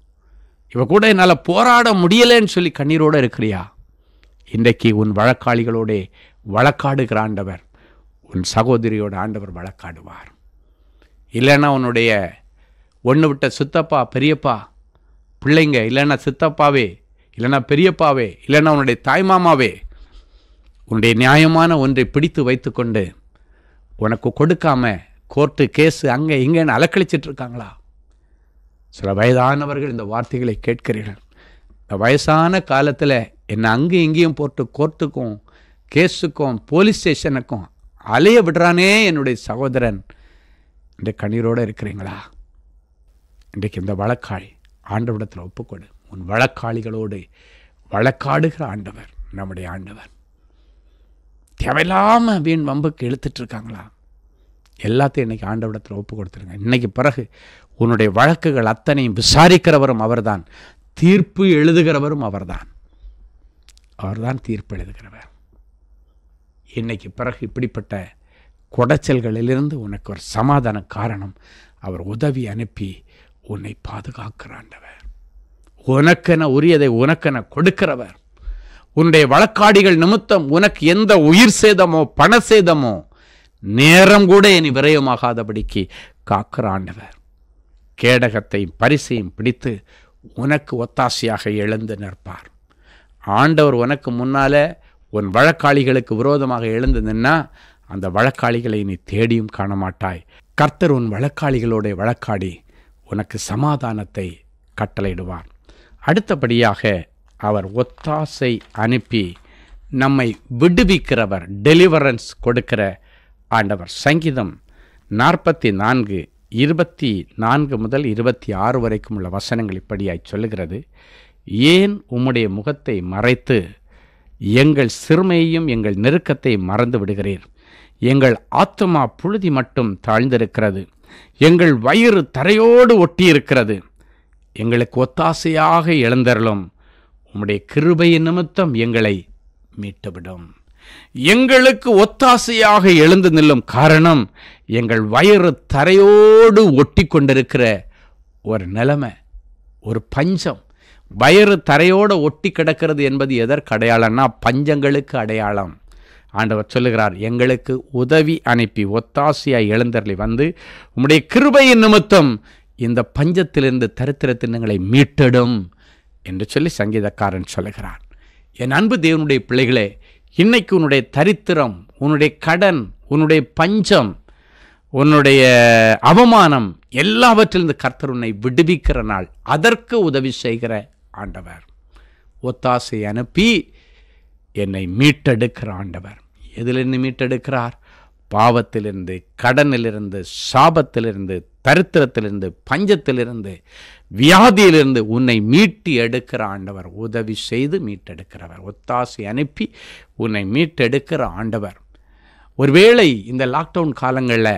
இவ கூட என்னால் போராட முடியலைன்னு சொல்லி கண்ணீரோடு இருக்கிறியா இன்றைக்கு உன் வழக்காளிகளோட வழக்காடுகிற ஆண்டவர் உன் சகோதரியோட ஆண்டவர் வழக்காடுவார் இல்லைன்னா உன்னுடைய ஒன்று விட்ட சித்தப்பா பெரியப்பா பிள்ளைங்க இல்லைன்னா சித்தப்பாவே இல்லைன்னா பெரியப்பாவே இல்லைன்னா உன்னுடைய தாய்மாமாவே உன்னுடைய நியாயமான ஒன்றை பிடித்து வைத்துக்கொண்டு உனக்கு கொடுக்காம கோர்ட்டு கேஸு அங்கே இங்கேன்னு அலக்கழிச்சிட்டு இருக்காங்களா சில வயதானவர்கள் இந்த வார்த்தைகளை கேட்கிறீர்கள் இந்த வயசான காலத்தில் என்னை அங்கேயும் இங்கேயும் போட்டு கோர்ட்டுக்கும் கேஸுக்கும் போலீஸ் ஸ்டேஷனுக்கும் அலைய விடுறானே என்னுடைய சகோதரன் இந்த கண்ணீரோடு இருக்கிறீங்களா இன்றைக்கு இந்த வழக்காளி ஆண்டவரிடத்தில் ஒப்புக்கொடு உன் வழக்காளிகளோடு வழக்காடுகிற ஆண்டவர் நம்முடைய ஆண்டவர் தேவையில்லாமல் வீண் வம்புக்கு இழுத்துட்டு இருக்காங்களா எல்லாத்தையும் இன்றைக்கி ஆண்டவரிடத்தில் ஒப்பு கொடுத்துருங்க இன்னைக்கு பிறகு உன்னுடைய வழக்குகள் அத்தனையும் விசாரிக்கிறவரும் அவர்தான் தீர்ப்பு எழுதுகிறவரும் அவர்தான் அவர்தான் தீர்ப்பு எழுதுகிறவர் இன்னைக்கு பிறகு இப்படிப்பட்ட குடைச்சல்களிலிருந்து உனக்கு ஒரு சமாதான காரணம் அவர் உதவி அனுப்பி உன்னை பாதுகாக்கிறாண்டவர் உனக்கென உரியதை உனக்கென கொடுக்கிறவர் உன்னுடைய வழக்காடிகள் நிமித்தம் உனக்கு எந்த உயிர் சேதமோ பண சேதமோ நேரம் கூட இனி விரயமாகாதபடிக்கு காக்கிற ஆண்டவர் கேடகத்தையும் பரிசையும் பிடித்து உனக்கு ஒத்தாசையாக எழுந்து நிற்பார் ஆண்டவர் உனக்கு முன்னால உன் வழக்காளிகளுக்கு விரோதமாக எழுந்து நின்னா அந்த வழக்காளிகளை நீ தேடியும் காண மாட்டாய் கர்த்தர் உன் வழக்காளிகளோட வழக்காடி உனக்கு சமாதானத்தை கட்டளையிடுவார் அடுத்தபடியாக அவர் ஒத்தாசை அனுப்பி நம்மை விடுவிக்கிறவர் டெலிவரன்ஸ் கொடுக்கிற ஆண்டவர் சங்கீதம் நாற்பத்தி நான்கு இருபத்தி நான்கு முதல் இருபத்தி ஆறு வரைக்கும் உள்ள வசனங்கள் இப்படியாய் சொல்லுகிறது ஏன் உம்முடைய முகத்தை மறைத்து எங்கள் சிறுமையையும் எங்கள் நெருக்கத்தை மறந்து விடுகிறீர் எங்கள் ஆத்மா புழுதி மட்டும் தாழ்ந்திருக்கிறது எங்கள் வயிறு தரையோடு ஒட்டியிருக்கிறது எங்களுக்கு ஒத்தாசையாக எழுந்தருளும் உம்முடைய கிருபையின் நிமித்தம் எங்களை மீட்டுவிடும் எங்களுக்கு ஒத்தாசையாக எழுந்து நில்லும் காரணம் எங்கள் வயிறு தரையோடு ஒட்டி கொண்டிருக்கிற ஒரு நிலைமை ஒரு பஞ்சம் வயிறு தரையோடு ஒட்டி கிடக்கிறது என்பது எதற்கு அடையாளம்னா பஞ்சங்களுக்கு அடையாளம் ஆண்டவர் சொல்லுகிறார் எங்களுக்கு உதவி அனுப்பி ஒத்தாசையாய் எழுந்தருளி வந்து உம்முடைய கிருபையின் நிமித்தம் இந்த பஞ்சத்திலிருந்து தரித்திரத்தின் எங்களை மீட்டெடும் என்று சொல்லி சங்கீதக்காரன் சொல்லுகிறார் என் அன்பு தேவனுடைய பிள்ளைகளே இன்னைக்கு உன்னுடைய தரித்திரம் உன்னுடைய கடன் உன்னுடைய பஞ்சம் உன்னுடைய அவமானம் எல்லாவற்றிலிருந்து கர்த்தர் உன்னை விடுவிக்கிற நாள் அதற்கு உதவி செய்கிற ஆண்டவர் ஒத்தாசை அனுப்பி என்னை மீட்டெடுக்கிற ஆண்டவர் எதிலிருந்து மீட்டெடுக்கிறார் பாவத்திலிருந்து கடனிலிருந்து சாபத்திலிருந்து தரித்திரத்திலிருந்து பஞ்சத்திலிருந்து வியாதியிலிருந்து உன்னை மீட்டி எடுக்கிற ஆண்டவர் உதவி செய்து மீட்டெடுக்கிறவர் ஒத்தாசை அனுப்பி உன்னை மீட்டெடுக்கிற ஆண்டவர் ஒருவேளை இந்த லாக்டவுன் காலங்களில்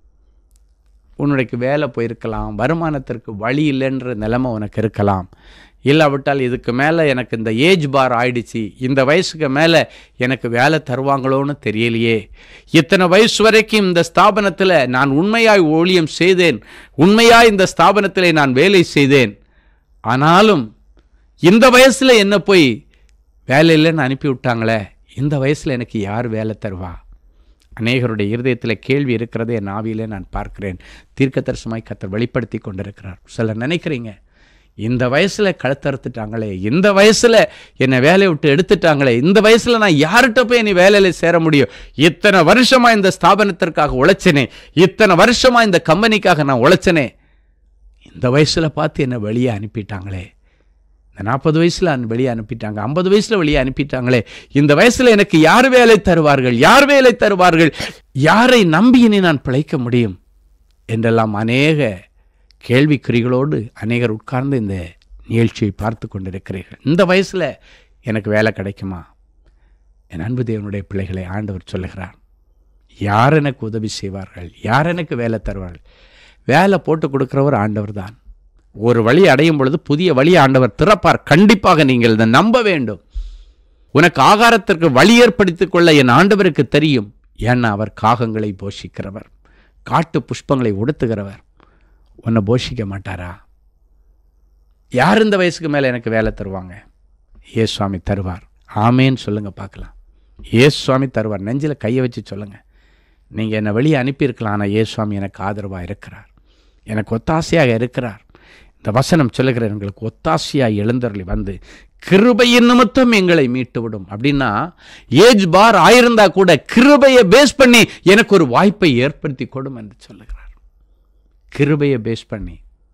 உன்னுடைய வேலை போயிருக்கலாம் வருமானத்திற்கு வழி இல்லைன்ற நிலைமை உனக்கு இருக்கலாம் இல்லாவிட்டால் இதுக்கு மேலே எனக்கு இந்த ஏஜ் பார் ஆயிடுச்சு இந்த வயசுக்கு மேலே எனக்கு வேலை தருவாங்களோன்னு தெரியலையே இத்தனை வயசு வரைக்கும் இந்த ஸ்தாபனத்தில் நான் உண்மையாய் ஊழியம் செய்தேன் உண்மையாய் இந்த ஸ்தாபனத்தில் நான் வேலை செய்தேன் ஆனாலும் இந்த வயசில் என்ன போய் வேலை இல்லைன்னு அனுப்பி விட்டாங்களே இந்த வயசில் எனக்கு யார் வேலை தருவா அநேகருடைய இருதயத்தில் கேள்வி இருக்கிறதை என் ஆவியிலே நான் பார்க்கிறேன் தீர்க்கதரிசமாய் கத்தர் வெளிப்படுத்தி கொண்டிருக்கிறார் சிலர் நினைக்கிறீங்க இந்த வயசில் கழுத்தறுத்துட்டாங்களே இந்த வயசில் என்னை வேலையை விட்டு எடுத்துட்டாங்களே இந்த வயசில் நான் யார்கிட்ட போய் நீ வேலையில் சேர முடியும் இத்தனை வருஷமாக இந்த ஸ்தாபனத்திற்காக உழைச்சனே இத்தனை வருஷமாக இந்த கம்பெனிக்காக நான் உழைச்சனே இந்த வயசில் பார்த்து என்னை வெளியே அனுப்பிட்டாங்களே இந்த நாற்பது வயசில் வெளியே அனுப்பிட்டாங்க ஐம்பது வயசில் வெளியே அனுப்பிட்டாங்களே இந்த வயசில் எனக்கு யார் வேலை தருவார்கள் யார் வேலை தருவார்கள் யாரை நம்பி இனி நான் பிழைக்க முடியும் என்றெல்லாம் அநேக கேள்விக்குறிகளோடு அநேகர் உட்கார்ந்து இந்த நிகழ்ச்சியை பார்த்து கொண்டிருக்கிறீர்கள் இந்த வயசில் எனக்கு வேலை கிடைக்குமா என் அன்பு தேவனுடைய பிள்ளைகளை ஆண்டவர் சொல்லுகிறார் யார் எனக்கு உதவி செய்வார்கள் யார் எனக்கு வேலை தருவார்கள் வேலை போட்டு கொடுக்குறவர் ஆண்டவர் தான் ஒரு வழி அடையும் பொழுது புதிய வழி ஆண்டவர் திறப்பார் கண்டிப்பாக நீங்கள் இதை நம்ப வேண்டும் உனக்கு ஆகாரத்திற்கு வழி ஏற்படுத்திக் கொள்ள என் ஆண்டவருக்கு தெரியும் ஏன்னா அவர் காகங்களை போஷிக்கிறவர் காட்டு புஷ்பங்களை உடுத்துகிறவர் உன்னை போஷிக்க மாட்டாரா யார் இந்த வயசுக்கு மேலே எனக்கு வேலை தருவாங்க ஏ சுவாமி தருவார் ஆமேன்னு சொல்லுங்க பார்க்கலாம் ஏ சுவாமி தருவார் நெஞ்சில் கையை வச்சு சொல்லுங்க நீங்கள் என்னை வெளியே அனுப்பியிருக்கலாம் ஆனால் ஏ சுவாமி எனக்கு ஆதரவாக இருக்கிறார் எனக்கு ஒத்தாசையாக இருக்கிறார் இந்த வசனம் சொல்லுகிற எங்களுக்கு ஒத்தாசையாக எழுந்தருளி வந்து கிருபையின் நிமித்தம் எங்களை மீட்டு விடும் அப்படின்னா ஏஜ் பார் ஆயிருந்தா கூட கிருபையை பேஸ் பண்ணி எனக்கு ஒரு வாய்ப்பை ஏற்படுத்தி கொடும் என்று சொல்லுகிறார் கிருபையை பேஸ் பண்ணி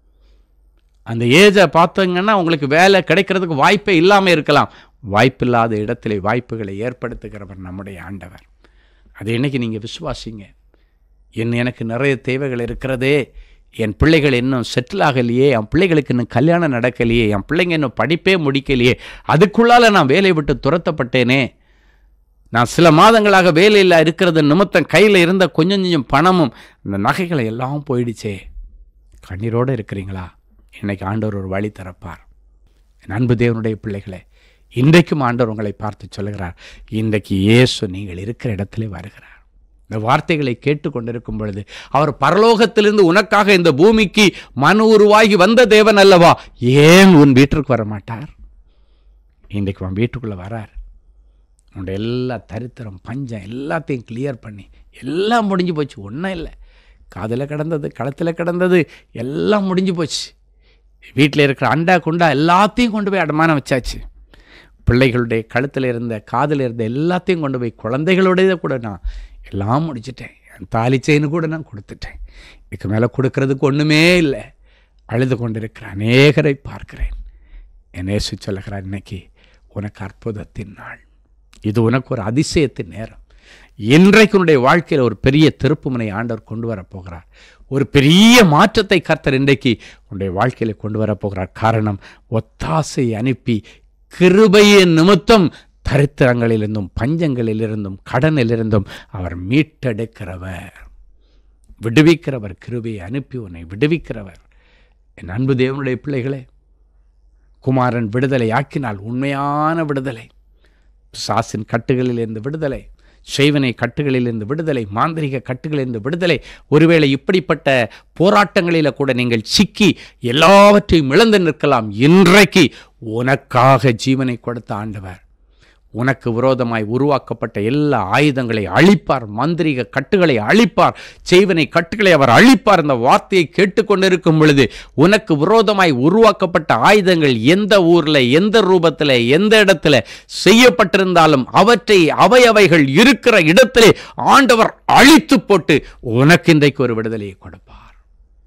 அந்த ஏஜை பார்த்தீங்கன்னா உங்களுக்கு வேலை கிடைக்கிறதுக்கு வாய்ப்பே இல்லாமல் இருக்கலாம் வாய்ப்பில்லாத இடத்திலே வாய்ப்புகளை ஏற்படுத்துகிறவர் நம்முடைய ஆண்டவர் அதை இன்னைக்கு நீங்கள் விசுவாசிங்க என் எனக்கு நிறைய தேவைகள் இருக்கிறதே என் பிள்ளைகள் இன்னும் செட்டில் ஆகலையே என் பிள்ளைகளுக்கு இன்னும் கல்யாணம் நடக்கலையே என் பிள்ளைங்க இன்னும் படிப்பே முடிக்கலையே அதுக்குள்ளால் நான் வேலையை விட்டு துரத்தப்பட்டேனே நான் சில மாதங்களாக வேலையில் இருக்கிறது நிமித்தம் கையில் இருந்த கொஞ்சம் கொஞ்சம் பணமும் இந்த நகைகளை எல்லாம் போயிடுச்சே கண்ணீரோடு இருக்கிறீங்களா இன்னைக்கு ஆண்டவர் ஒரு வழி திறப்பார் என் அன்பு தேவனுடைய பிள்ளைகளே இன்றைக்கும் ஆண்டவர் உங்களை பார்த்து சொல்லுகிறார் இன்றைக்கு இயேசு நீங்கள் இருக்கிற இடத்திலே வருகிறார் இந்த வார்த்தைகளை கேட்டுக்கொண்டிருக்கும் பொழுது அவர் பரலோகத்திலிருந்து உனக்காக இந்த பூமிக்கு மனு உருவாகி வந்த தேவன் அல்லவா ஏன் உன் வீட்டிற்கு வர மாட்டார் இன்றைக்கு உன் வீட்டுக்குள்ளே வரார் உன்னுடைய எல்லா தரித்திரம் பஞ்சம் எல்லாத்தையும் கிளியர் பண்ணி எல்லாம் முடிஞ்சு போச்சு ஒன்றும் இல்லை காதில் கிடந்தது களத்தில் கிடந்தது எல்லாம் முடிஞ்சு போச்சு வீட்டில் இருக்கிற அண்டா குண்டா எல்லாத்தையும் கொண்டு போய் அடமானம் வச்சாச்சு பிள்ளைகளுடைய கழுத்தில் இருந்த காதில் இருந்த எல்லாத்தையும் கொண்டு போய் குழந்தைகளுடைய கூட நான் எல்லாம் முடிச்சிட்டேன் என் தாலி செயின் கூட நான் கொடுத்துட்டேன் இதுக்கு மேலே கொடுக்கறதுக்கு ஒன்றுமே இல்லை அழுது கொண்டிருக்கிற அநேகரை பார்க்கிறேன் என் நேசு சொல்லுகிறார் இன்னைக்கு உனக்கு அற்புதத்தின் நாள் இது உனக்கு ஒரு அதிசயத்தின் நேரம் இன்றைக்கு உன்னுடைய வாழ்க்கையில் ஒரு பெரிய திருப்புமுனை ஆண்டவர் கொண்டு வரப் போகிறார் ஒரு பெரிய மாற்றத்தை கர்த்தர் இன்றைக்கு உன்னுடைய வாழ்க்கையில் கொண்டு வரப் போகிறார் காரணம் ஒத்தாசை அனுப்பி கிருபையின் நிமித்தம் தரித்திரங்களிலிருந்தும் பஞ்சங்களிலிருந்தும் கடனிலிருந்தும் அவர் மீட்டெடுக்கிறவர் விடுவிக்கிறவர் கிருபையை அனுப்பி உன்னை விடுவிக்கிறவர் என் அன்பு தேவனுடைய பிள்ளைகளே குமாரன் விடுதலை ஆக்கினால் உண்மையான விடுதலை சாசின் கட்டுகளிலிருந்து விடுதலை செய்வனை கட்டுகளிலிருந்து விடுதலை மாந்திரிக கட்டுகளிலிருந்து விடுதலை ஒருவேளை இப்படிப்பட்ட போராட்டங்களில் கூட நீங்கள் சிக்கி எல்லாவற்றையும் இழந்து நிற்கலாம் இன்றைக்கு உனக்காக ஜீவனை கொடுத்த ஆண்டவர் உனக்கு விரோதமாய் உருவாக்கப்பட்ட எல்லா ஆயுதங்களை அழிப்பார் மந்திரிக கட்டுகளை அழிப்பார் செய்வனை கட்டுகளை அவர் அழிப்பார் இந்த வார்த்தையை கேட்டுக்கொண்டிருக்கும் பொழுது உனக்கு விரோதமாய் உருவாக்கப்பட்ட ஆயுதங்கள் எந்த ஊரில் எந்த ரூபத்தில் எந்த இடத்துல செய்யப்பட்டிருந்தாலும் அவற்றை அவையவைகள் இருக்கிற இடத்திலே ஆண்டவர் அழித்து போட்டு உனக்கு இன்றைக்கு ஒரு விடுதலையை கொடுப்பார்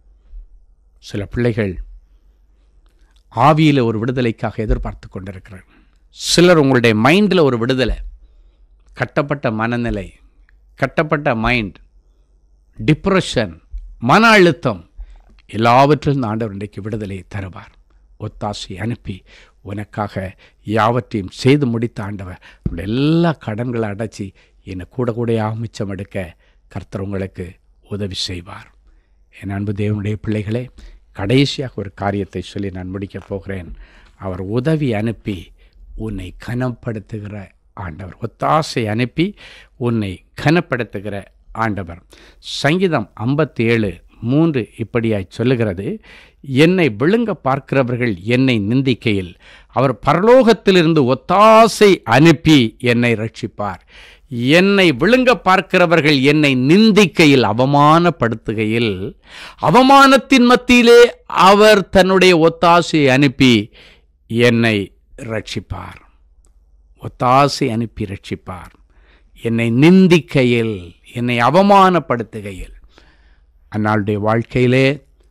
சில பிள்ளைகள் ஆவியில் ஒரு விடுதலைக்காக எதிர்பார்த்து கொண்டிருக்கிறார் சிலர் உங்களுடைய மைண்டில் ஒரு விடுதலை கட்டப்பட்ட மனநிலை கட்டப்பட்ட மைண்ட் டிப்ரெஷன் மன அழுத்தம் எல்லாவற்றிலும் ஆண்டவர் இன்றைக்கு விடுதலை தருவார் ஒத்தாசை அனுப்பி உனக்காக யாவற்றையும் செய்து முடித்த ஆண்டவர் உங்களுடைய எல்லா கடன்களை அடைச்சி என்னை கூட கூடையாக மிச்சம் எடுக்க கர்த்தர் உங்களுக்கு உதவி செய்வார் என் அன்பு தேவனுடைய பிள்ளைகளே கடைசியாக ஒரு காரியத்தை சொல்லி நான் முடிக்கப் போகிறேன் அவர் உதவி அனுப்பி உன்னை கனப்படுத்துகிற ஆண்டவர் ஒத்தாசை அனுப்பி உன்னை கனப்படுத்துகிற ஆண்டவர் சங்கீதம் ஐம்பத்தி ஏழு மூன்று இப்படியாய் சொல்லுகிறது என்னை விழுங்க பார்க்கிறவர்கள் என்னை நிந்திக்கையில் அவர் பரலோகத்திலிருந்து ஒத்தாசை அனுப்பி என்னை ரட்சிப்பார் என்னை விழுங்க பார்க்கிறவர்கள் என்னை நிந்திக்கையில் அவமானப்படுத்துகையில் அவமானத்தின் மத்தியிலே அவர் தன்னுடைய ஒத்தாசையை அனுப்பி என்னை ரட்சிப்பார் ஒத்தாசை அனுப்பி ரட்சிப்பார் என்னை நிந்திக்கையில் என்னை அவமானப்படுத்துகையில் அன்னாளுடைய வாழ்க்கையிலே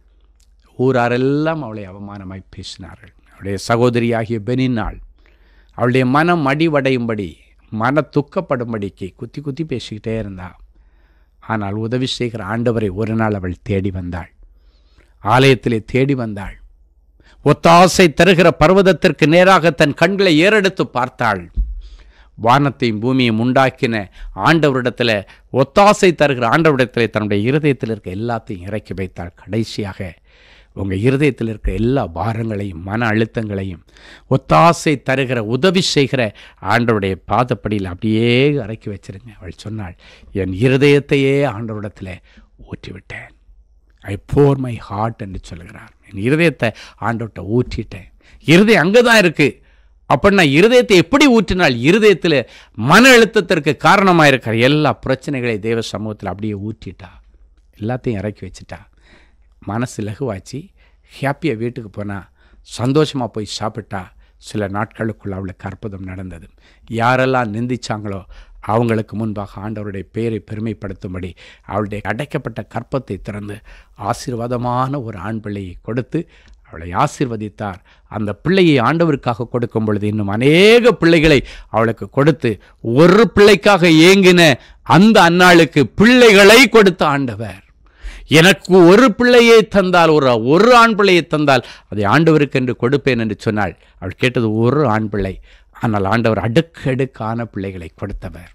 ஊராரெல்லாம் அவளை அவமானமாய் பேசினார்கள் அவளுடைய சகோதரியாகிய பெனினாள் அவளுடைய மனம் அடிவடையும்படி மன துக்கப்படும்படிக்கு குத்தி குத்தி பேசிக்கிட்டே இருந்தா ஆனால் உதவி செய்கிற ஆண்டவரை ஒரு நாள் அவள் தேடி வந்தாள் ஆலயத்திலே தேடி வந்தாள் ஒத்தாசை தருகிற பர்வதத்திற்கு நேராக தன் கண்களை ஏறெடுத்து பார்த்தாள் வானத்தையும் பூமியையும் உண்டாக்கின ஆண்டவரிடத்தில் ஒத்தாசை தருகிற ஆண்டவரிடத்தில் தன்னுடைய இருதயத்தில் இருக்க எல்லாத்தையும் இறக்கி வைத்தாள் கடைசியாக உங்கள் இருதயத்தில் இருக்கிற எல்லா பாரங்களையும் மன அழுத்தங்களையும் ஒத்தாசை தருகிற உதவி செய்கிற ஆண்டவருடைய பாதப்படியில் அப்படியே இறக்கி வச்சிருங்க அவள் சொன்னாள் என் இருதயத்தையே ஆண்டவரிடத்தில் ஊற்றிவிட்டேன் ஐ போர் மை ஹார்ட் என்று சொல்கிறார் என் இருதயத்தை ஆண்டவர்கிட்ட ஊற்றிட்டேன் இருதயம் அங்கே தான் இருக்குது அப்படின்னா இருதயத்தை எப்படி ஊற்றினால் இருதயத்தில் மன அழுத்தத்திற்கு காரணமாக இருக்கிற எல்லா பிரச்சனைகளையும் தேவ சமூகத்தில் அப்படியே ஊற்றிட்டா எல்லாத்தையும் இறக்கி வச்சுட்டா மனசு லகுவாச்சு ஹாப்பியாக வீட்டுக்கு போனால் சந்தோஷமாக போய் சாப்பிட்டா சில நாட்களுக்குள் அவளுக்கு அற்புதம் நடந்தது யாரெல்லாம் நிந்திச்சாங்களோ அவங்களுக்கு முன்பாக ஆண்டவருடைய பெயரை பெருமைப்படுத்தும்படி அவளுடைய அடைக்கப்பட்ட கற்பத்தை திறந்து ஆசீர்வாதமான ஒரு ஆண் பிள்ளையை கொடுத்து அவளை ஆசீர்வதித்தார் அந்த பிள்ளையை ஆண்டவருக்காக கொடுக்கும் பொழுது இன்னும் அநேக பிள்ளைகளை அவளுக்கு கொடுத்து ஒரு பிள்ளைக்காக ஏங்கின அந்த அன்னாளுக்கு பிள்ளைகளை கொடுத்த ஆண்டவர் எனக்கு ஒரு பிள்ளையை தந்தால் ஒரு ஒரு ஆண் பிள்ளையை தந்தால் அதை ஆண்டவருக்கு என்று கொடுப்பேன் என்று சொன்னாள் அவள் கேட்டது ஒரு ஆண் பிள்ளை ஆனால் ஆண்டவர் அடுக்கடுக்கான பிள்ளைகளை கொடுத்தவர்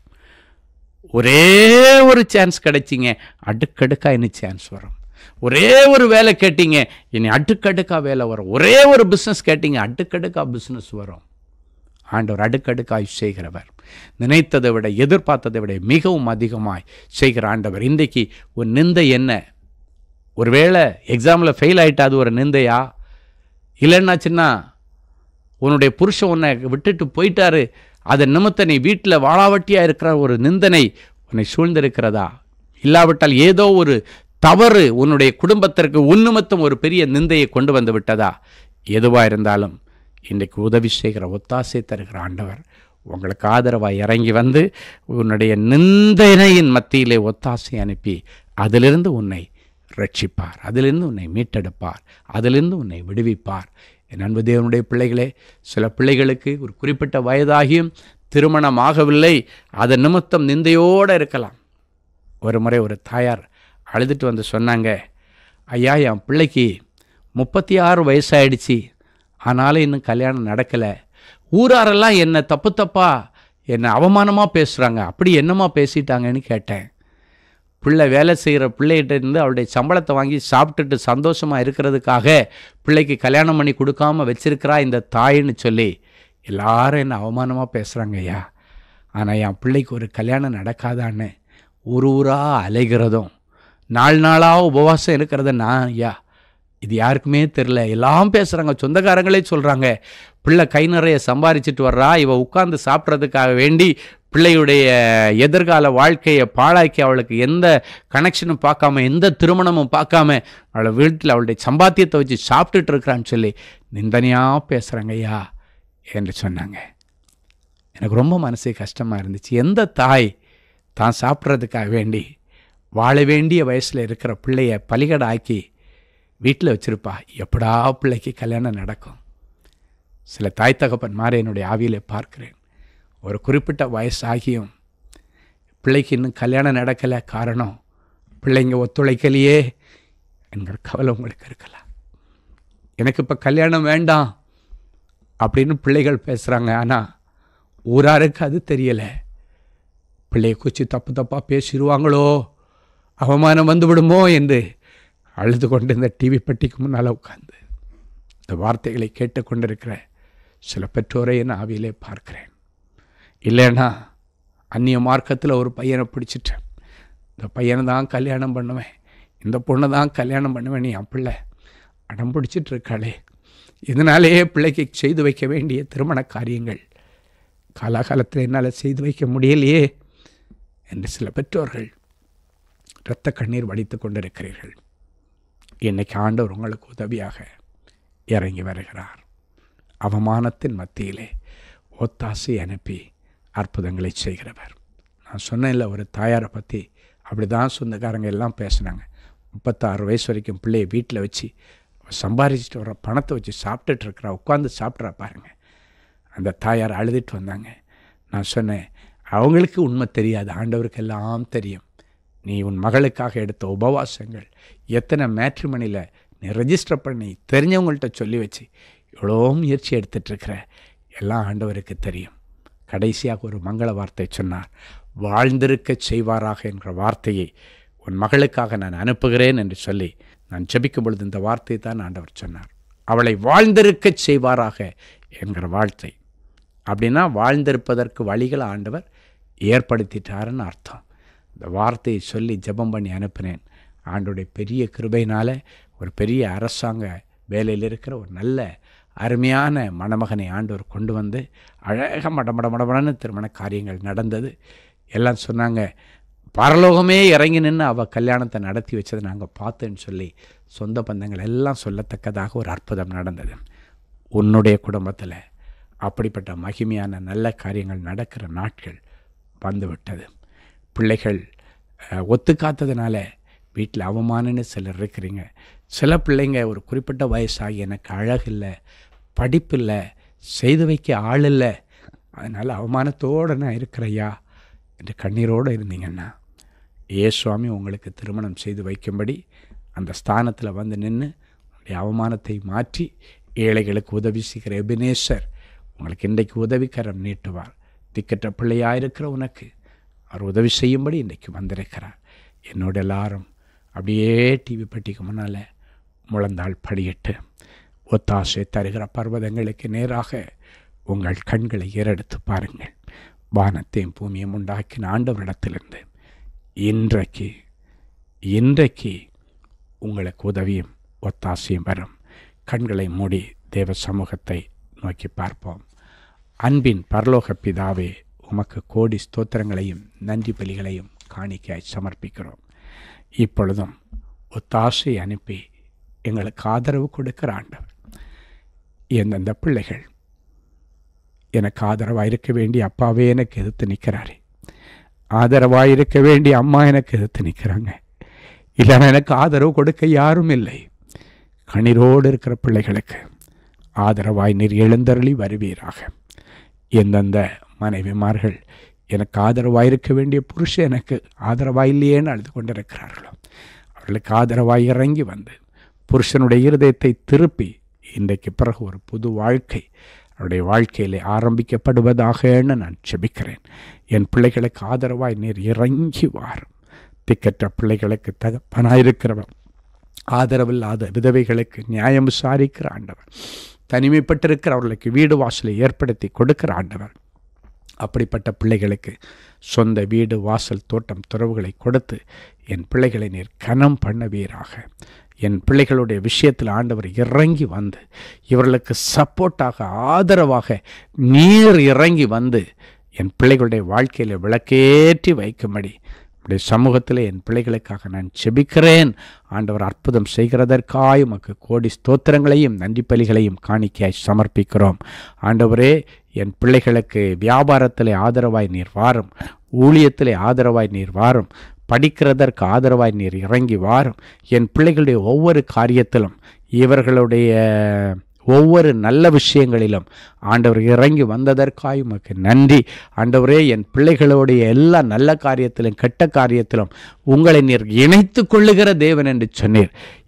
ஒரே ஒரு சான்ஸ் கிடைச்சிங்க அடுக்கடுக்கா இனி சான்ஸ் வரும் ஒரே ஒரு வேலை கேட்டீங்க இனி அடுக்கடுக்கா வேலை வரும் ஒரே ஒரு பிஸ்னஸ் கேட்டீங்க அடுக்கடுக்கா பிஸ்னஸ் வரும் ஆண்டவர் அடுக்கடுக்காய் செய்கிறவர் நினைத்ததை விட எதிர்பார்த்ததை விட மிகவும் அதிகமாய் செய்கிற ஆண்டவர் இன்றைக்கு ஒரு நிந்தை என்ன ஒருவேளை எக்ஸாமில் ஃபெயில் ஆகிட்டா அது ஒரு நிந்தையா இல்லைன்னாச்சுன்னா உன்னுடைய புருஷன் உன்னை விட்டுட்டு போயிட்டாரு அதன் நிமித்த நீ வீட்டில் வாழாவட்டியாக இருக்கிற ஒரு நிந்தனை உன்னை சூழ்ந்திருக்கிறதா இல்லாவிட்டால் ஏதோ ஒரு தவறு உன்னுடைய குடும்பத்திற்கு உன்னிமித்தம் ஒரு பெரிய நிந்தையை கொண்டு வந்து விட்டதா எதுவாக இருந்தாலும் இன்றைக்கு உதவி செய்கிற ஒத்தாசை தருகிற ஆண்டவர் உங்களுக்கு ஆதரவாக இறங்கி வந்து உன்னுடைய நிந்தனையின் மத்தியிலே ஒத்தாசை அனுப்பி அதிலிருந்து உன்னை ரட்சிப்பார் அதிலிருந்து உன்னை மீட்டெடுப்பார் அதிலிருந்து உன்னை விடுவிப்பார் என் அன்பு தேவனுடைய பிள்ளைகளே சில பிள்ளைகளுக்கு ஒரு குறிப்பிட்ட வயதாகியும் திருமணம் ஆகவில்லை அதன் நிமித்தம் நிந்தையோடு இருக்கலாம் ஒரு முறை ஒரு தாயார் அழுதுட்டு வந்து சொன்னாங்க ஐயா என் பிள்ளைக்கு முப்பத்தி ஆறு வயசாயிடுச்சு ஆனாலும் இன்னும் கல்யாணம் நடக்கலை ஊராரெல்லாம் என்னை தப்பு தப்பா என்னை அவமானமாக பேசுகிறாங்க அப்படி என்னமா பேசிட்டாங்கன்னு கேட்டேன் பிள்ளை வேலை செய்கிற பிள்ளைகிட்ட இருந்து அவளுடைய சம்பளத்தை வாங்கி சாப்பிட்டுட்டு சந்தோஷமாக இருக்கிறதுக்காக பிள்ளைக்கு கல்யாணம் பண்ணி கொடுக்காம வச்சிருக்கிறா இந்த தாயின்னு சொல்லி எல்லாரும் என்னை அவமானமாக பேசுகிறாங்க ஐயா ஆனால் என் பிள்ளைக்கு ஒரு கல்யாணம் நடக்காதான்னு ஒரு ஊராக அலைகிறதும் நாலு நாளாக உபவாசம் இருக்கிறத நான் ஐயா இது யாருக்குமே தெரில எல்லாம் பேசுகிறாங்க சொந்தக்காரங்களே சொல்கிறாங்க பிள்ளை கை நிறைய சம்பாரிச்சிட்டு வர்றா இவ உட்கார்ந்து சாப்பிட்றதுக்காக வேண்டி பிள்ளையுடைய எதிர்கால வாழ்க்கையை பாழாக்கி அவளுக்கு எந்த கனெக்ஷனும் பார்க்காம எந்த திருமணமும் பார்க்காம அவளை வீட்டில் அவளுடைய சம்பாத்தியத்தை வச்சு சாப்பிட்டுட்டு இருக்கிறான்னு சொல்லி நிந்தனையாக பேசுகிறாங்க ஐயா என்று சொன்னாங்க எனக்கு ரொம்ப மனசு கஷ்டமாக இருந்துச்சு எந்த தாய் தான் சாப்பிட்றதுக்காக வேண்டி வாழ வேண்டிய வயசில் இருக்கிற பிள்ளைய பலிகடை ஆக்கி வீட்டில் வச்சுருப்பா எப்படா பிள்ளைக்கு கல்யாணம் நடக்கும் சில தாய் தகப்பன் மாதிரி என்னுடைய ஆவியில் பார்க்கிறேன் ஒரு குறிப்பிட்ட வயசாகியும் பிள்ளைக்கு இன்னும் கல்யாணம் நடக்கலை காரணம் பிள்ளைங்க ஒத்துழைக்கலையே என்கிற கவலை உங்களுக்கு இருக்கலாம் எனக்கு இப்போ கல்யாணம் வேண்டாம் அப்படின்னு பிள்ளைகள் பேசுகிறாங்க ஆனால் ஊராருக்கு அது தெரியலை பிள்ளையை குச்சி தப்பு தப்பாக பேசிடுவாங்களோ அவமானம் வந்து விடுமோ என்று அழுது கொண்டு இந்த டிவி பெட்டிக்கு முன்னால் உட்காந்து இந்த வார்த்தைகளை கேட்டுக்கொண்டிருக்கிற சில பெற்றோரை என் ஆவியிலே பார்க்கிறேன் இல்லைன்னா அந்நிய மார்க்கத்தில் ஒரு பையனை பிடிச்சிட்டேன் இந்த பையனை தான் கல்யாணம் பண்ணுவேன் இந்த பொண்ணை தான் கல்யாணம் பண்ணுவேன் என் பிள்ளை அடம் பிடிச்சிட்டு இருக்காளே இதனாலேயே பிள்ளைக்கு செய்து வைக்க வேண்டிய திருமண காரியங்கள் காலாகாலத்தில் என்னால் செய்து வைக்க முடியலையே என்று சில பெற்றோர்கள் இரத்த கண்ணீர் வடித்து கொண்டிருக்கிறீர்கள் இன்னைக்கு ஆண்டவர் உங்களுக்கு உதவியாக இறங்கி வருகிறார் அவமானத்தின் மத்தியிலே ஒத்தாசை அனுப்பி அற்புதங்களை செய்கிறவர் நான் சொன்னேன்ல ஒரு தாயாரை பற்றி அப்படி தான் சொந்தக்காரங்க எல்லாம் பேசுனாங்க முப்பத்தாறு வயசு வரைக்கும் பிள்ளையை வீட்டில் வச்சு சம்பாரிச்சிட்டு வர பணத்தை வச்சு சாப்பிட்டுட்டு இருக்கிறா உட்காந்து சாப்பிட்றா பாருங்க அந்த தாயார் அழுதுட்டு வந்தாங்க நான் சொன்னேன் அவங்களுக்கு உண்மை தெரியாது ஆண்டவருக்கு எல்லாம் தெரியும் நீ உன் மகளுக்காக எடுத்த உபவாசங்கள் எத்தனை மேட்ரிமணியில் நீ ரெஜிஸ்டர் பண்ணி தெரிஞ்சவங்கள்ட்ட சொல்லி வச்சு எவ்வளோ முயற்சி எடுத்துகிட்ருக்கிற எல்லாம் ஆண்டவருக்கு தெரியும் கடைசியாக ஒரு மங்கள வார்த்தை சொன்னார் வாழ்ந்திருக்கச் செய்வாராக என்ற வார்த்தையை உன் மகளுக்காக நான் அனுப்புகிறேன் என்று சொல்லி நான் ஜெபிக்கும் பொழுது இந்த வார்த்தை தான் ஆண்டவர் சொன்னார் அவளை வாழ்ந்திருக்கச் செய்வாராக என்கிற வார்த்தை அப்படின்னா வாழ்ந்திருப்பதற்கு வழிகளை ஆண்டவர் ஏற்படுத்திட்டாருன்னு அர்த்தம் இந்த வார்த்தையை சொல்லி ஜெபம் பண்ணி அனுப்பினேன் ஆண்டோடைய பெரிய கிருபையினால் ஒரு பெரிய அரசாங்க வேலையில் இருக்கிற ஒரு நல்ல அருமையான மணமகனை ஆண்டவர் கொண்டு வந்து அழகாக மடமட மடமடன்னு திருமண காரியங்கள் நடந்தது எல்லாம் சொன்னாங்க பரலோகமே இறங்கி நின்று அவள் கல்யாணத்தை நடத்தி வச்சதை நாங்கள் பார்த்தேன்னு சொல்லி சொந்த பந்தங்கள் எல்லாம் சொல்லத்தக்கதாக ஒரு அற்புதம் நடந்தது உன்னுடைய குடும்பத்தில் அப்படிப்பட்ட மகிமையான நல்ல காரியங்கள் நடக்கிற நாட்கள் வந்துவிட்டது பிள்ளைகள் அஹ், ஒத்துக்காத்ததுனால வீட்டில் அவமானன்னு சிலர் இருக்கிறீங்க சில பிள்ளைங்க ஒரு குறிப்பிட்ட வயசாகி எனக்கு அழகில்லை படிப்பில்லை செய்து வைக்க ஆள் இல்லை அதனால் அவமானத்தோடு நான் இருக்கிறையா என்று கண்ணீரோடு இருந்தீங்கன்னா ஏ சுவாமி உங்களுக்கு திருமணம் செய்து வைக்கும்படி அந்த ஸ்தானத்தில் வந்து நின்று உங்களுடைய அவமானத்தை மாற்றி ஏழைகளுக்கு உதவி செய்கிற எபினேசர் உங்களுக்கு இன்றைக்கு உதவிக்கரம் நீட்டுவார் திக்கற்ற பிள்ளையாக இருக்கிற உனக்கு அவர் உதவி செய்யும்படி இன்றைக்கு வந்திருக்கிறார் என்னோட எல்லாரும் அப்படியே டிவி பெட்டிக்கு முன்னால் முழந்தாள் படியிட்டு ஒத்தாசை தருகிற பர்வதங்களுக்கு நேராக உங்கள் கண்களை ஏறெடுத்து பாருங்கள் வானத்தையும் பூமியும் உண்டாக்கின ஆண்டவரிடத்திலிருந்து இன்றைக்கு இன்றைக்கு உங்களுக்கு உதவியும் ஒத்தாசையும் வரும் கண்களை மூடி தேவ சமூகத்தை நோக்கி பார்ப்போம் அன்பின் பரலோக பிதாவே உமக்கு கோடி ஸ்தோத்திரங்களையும் நன்றி பலிகளையும் காணிக்கையாய் சமர்ப்பிக்கிறோம் இப்பொழுதும் ஒத்தாசை அனுப்பி எங்களுக்கு ஆதரவு கொடுக்கிற ஆண்டவர் எந்தெந்த பிள்ளைகள் எனக்கு ஆதரவாக இருக்க வேண்டிய அப்பாவே எனக்கு எதிர்த்து நிற்கிறாரே ஆதரவாக இருக்க வேண்டிய அம்மா எனக்கு எதிர்த்து நிற்கிறாங்க இல்லைன்னா எனக்கு ஆதரவு கொடுக்க யாரும் இல்லை கண்ணீரோடு இருக்கிற பிள்ளைகளுக்கு ஆதரவாய் நீர் எழுந்தருளி வருவீராக எந்தெந்த மனைவிமார்கள் எனக்கு ஆதரவாக இருக்க வேண்டிய புருஷன் எனக்கு ஆதரவாக இல்லையேன்னு அழுது கொண்டிருக்கிறார்களோ அவர்களுக்கு ஆதரவாய் இறங்கி வந்து புருஷனுடைய இருதயத்தை திருப்பி இன்றைக்கு பிறகு ஒரு புது வாழ்க்கை அவருடைய வாழ்க்கையிலே ஆரம்பிக்கப்படுவதாகன்னு நான் செபிக்கிறேன் என் பிள்ளைகளுக்கு ஆதரவாய் நீர் இறங்கி வாரும் திக்கற்ற பிள்ளைகளுக்கு தகப்பனாயிருக்கிறவன் ஆதரவில்லாத விதவைகளுக்கு நியாயம் விசாரிக்கிற ஆண்டவர் தனிமைப்பட்டிருக்கிற அவர்களுக்கு வீடு வாசலை ஏற்படுத்தி கொடுக்கிற ஆண்டவர் அப்படிப்பட்ட பிள்ளைகளுக்கு சொந்த வீடு வாசல் தோட்டம் துறவுகளை கொடுத்து என் பிள்ளைகளை நீர் கனம் பண்ணவீராக என் பிள்ளைகளுடைய விஷயத்தில் ஆண்டவர் இறங்கி வந்து இவர்களுக்கு சப்போர்ட்டாக ஆதரவாக நீர் இறங்கி வந்து என் பிள்ளைகளுடைய வாழ்க்கையில் விளக்கேற்றி வைக்கும்படி உடைய சமூகத்தில் என் பிள்ளைகளுக்காக நான் செபிக்கிறேன் ஆண்டவர் அற்புதம் செய்கிறதற்காய் உமக்கு கோடி ஸ்தோத்திரங்களையும் நன்றி பலிகளையும் காணிக்கையாய் சமர்ப்பிக்கிறோம் ஆண்டவரே என் பிள்ளைகளுக்கு வியாபாரத்திலே ஆதரவாய் நீர் வாரும் ஊழியத்திலே ஆதரவாய் நீர் வாரும் படிக்கிறதற்கு ஆதரவாய் நீர் இறங்கி வாரும் என் பிள்ளைகளுடைய ஒவ்வொரு காரியத்திலும் இவர்களுடைய ஒவ்வொரு நல்ல விஷயங்களிலும் ஆண்டவர் இறங்கி வந்ததற்காய் உமக்கு நன்றி ஆண்டவரே என் பிள்ளைகளுடைய எல்லா நல்ல காரியத்திலும் கெட்ட காரியத்திலும் உங்களை நீர் இணைத்து கொள்ளுகிற தேவன் என்று சொன்னீர்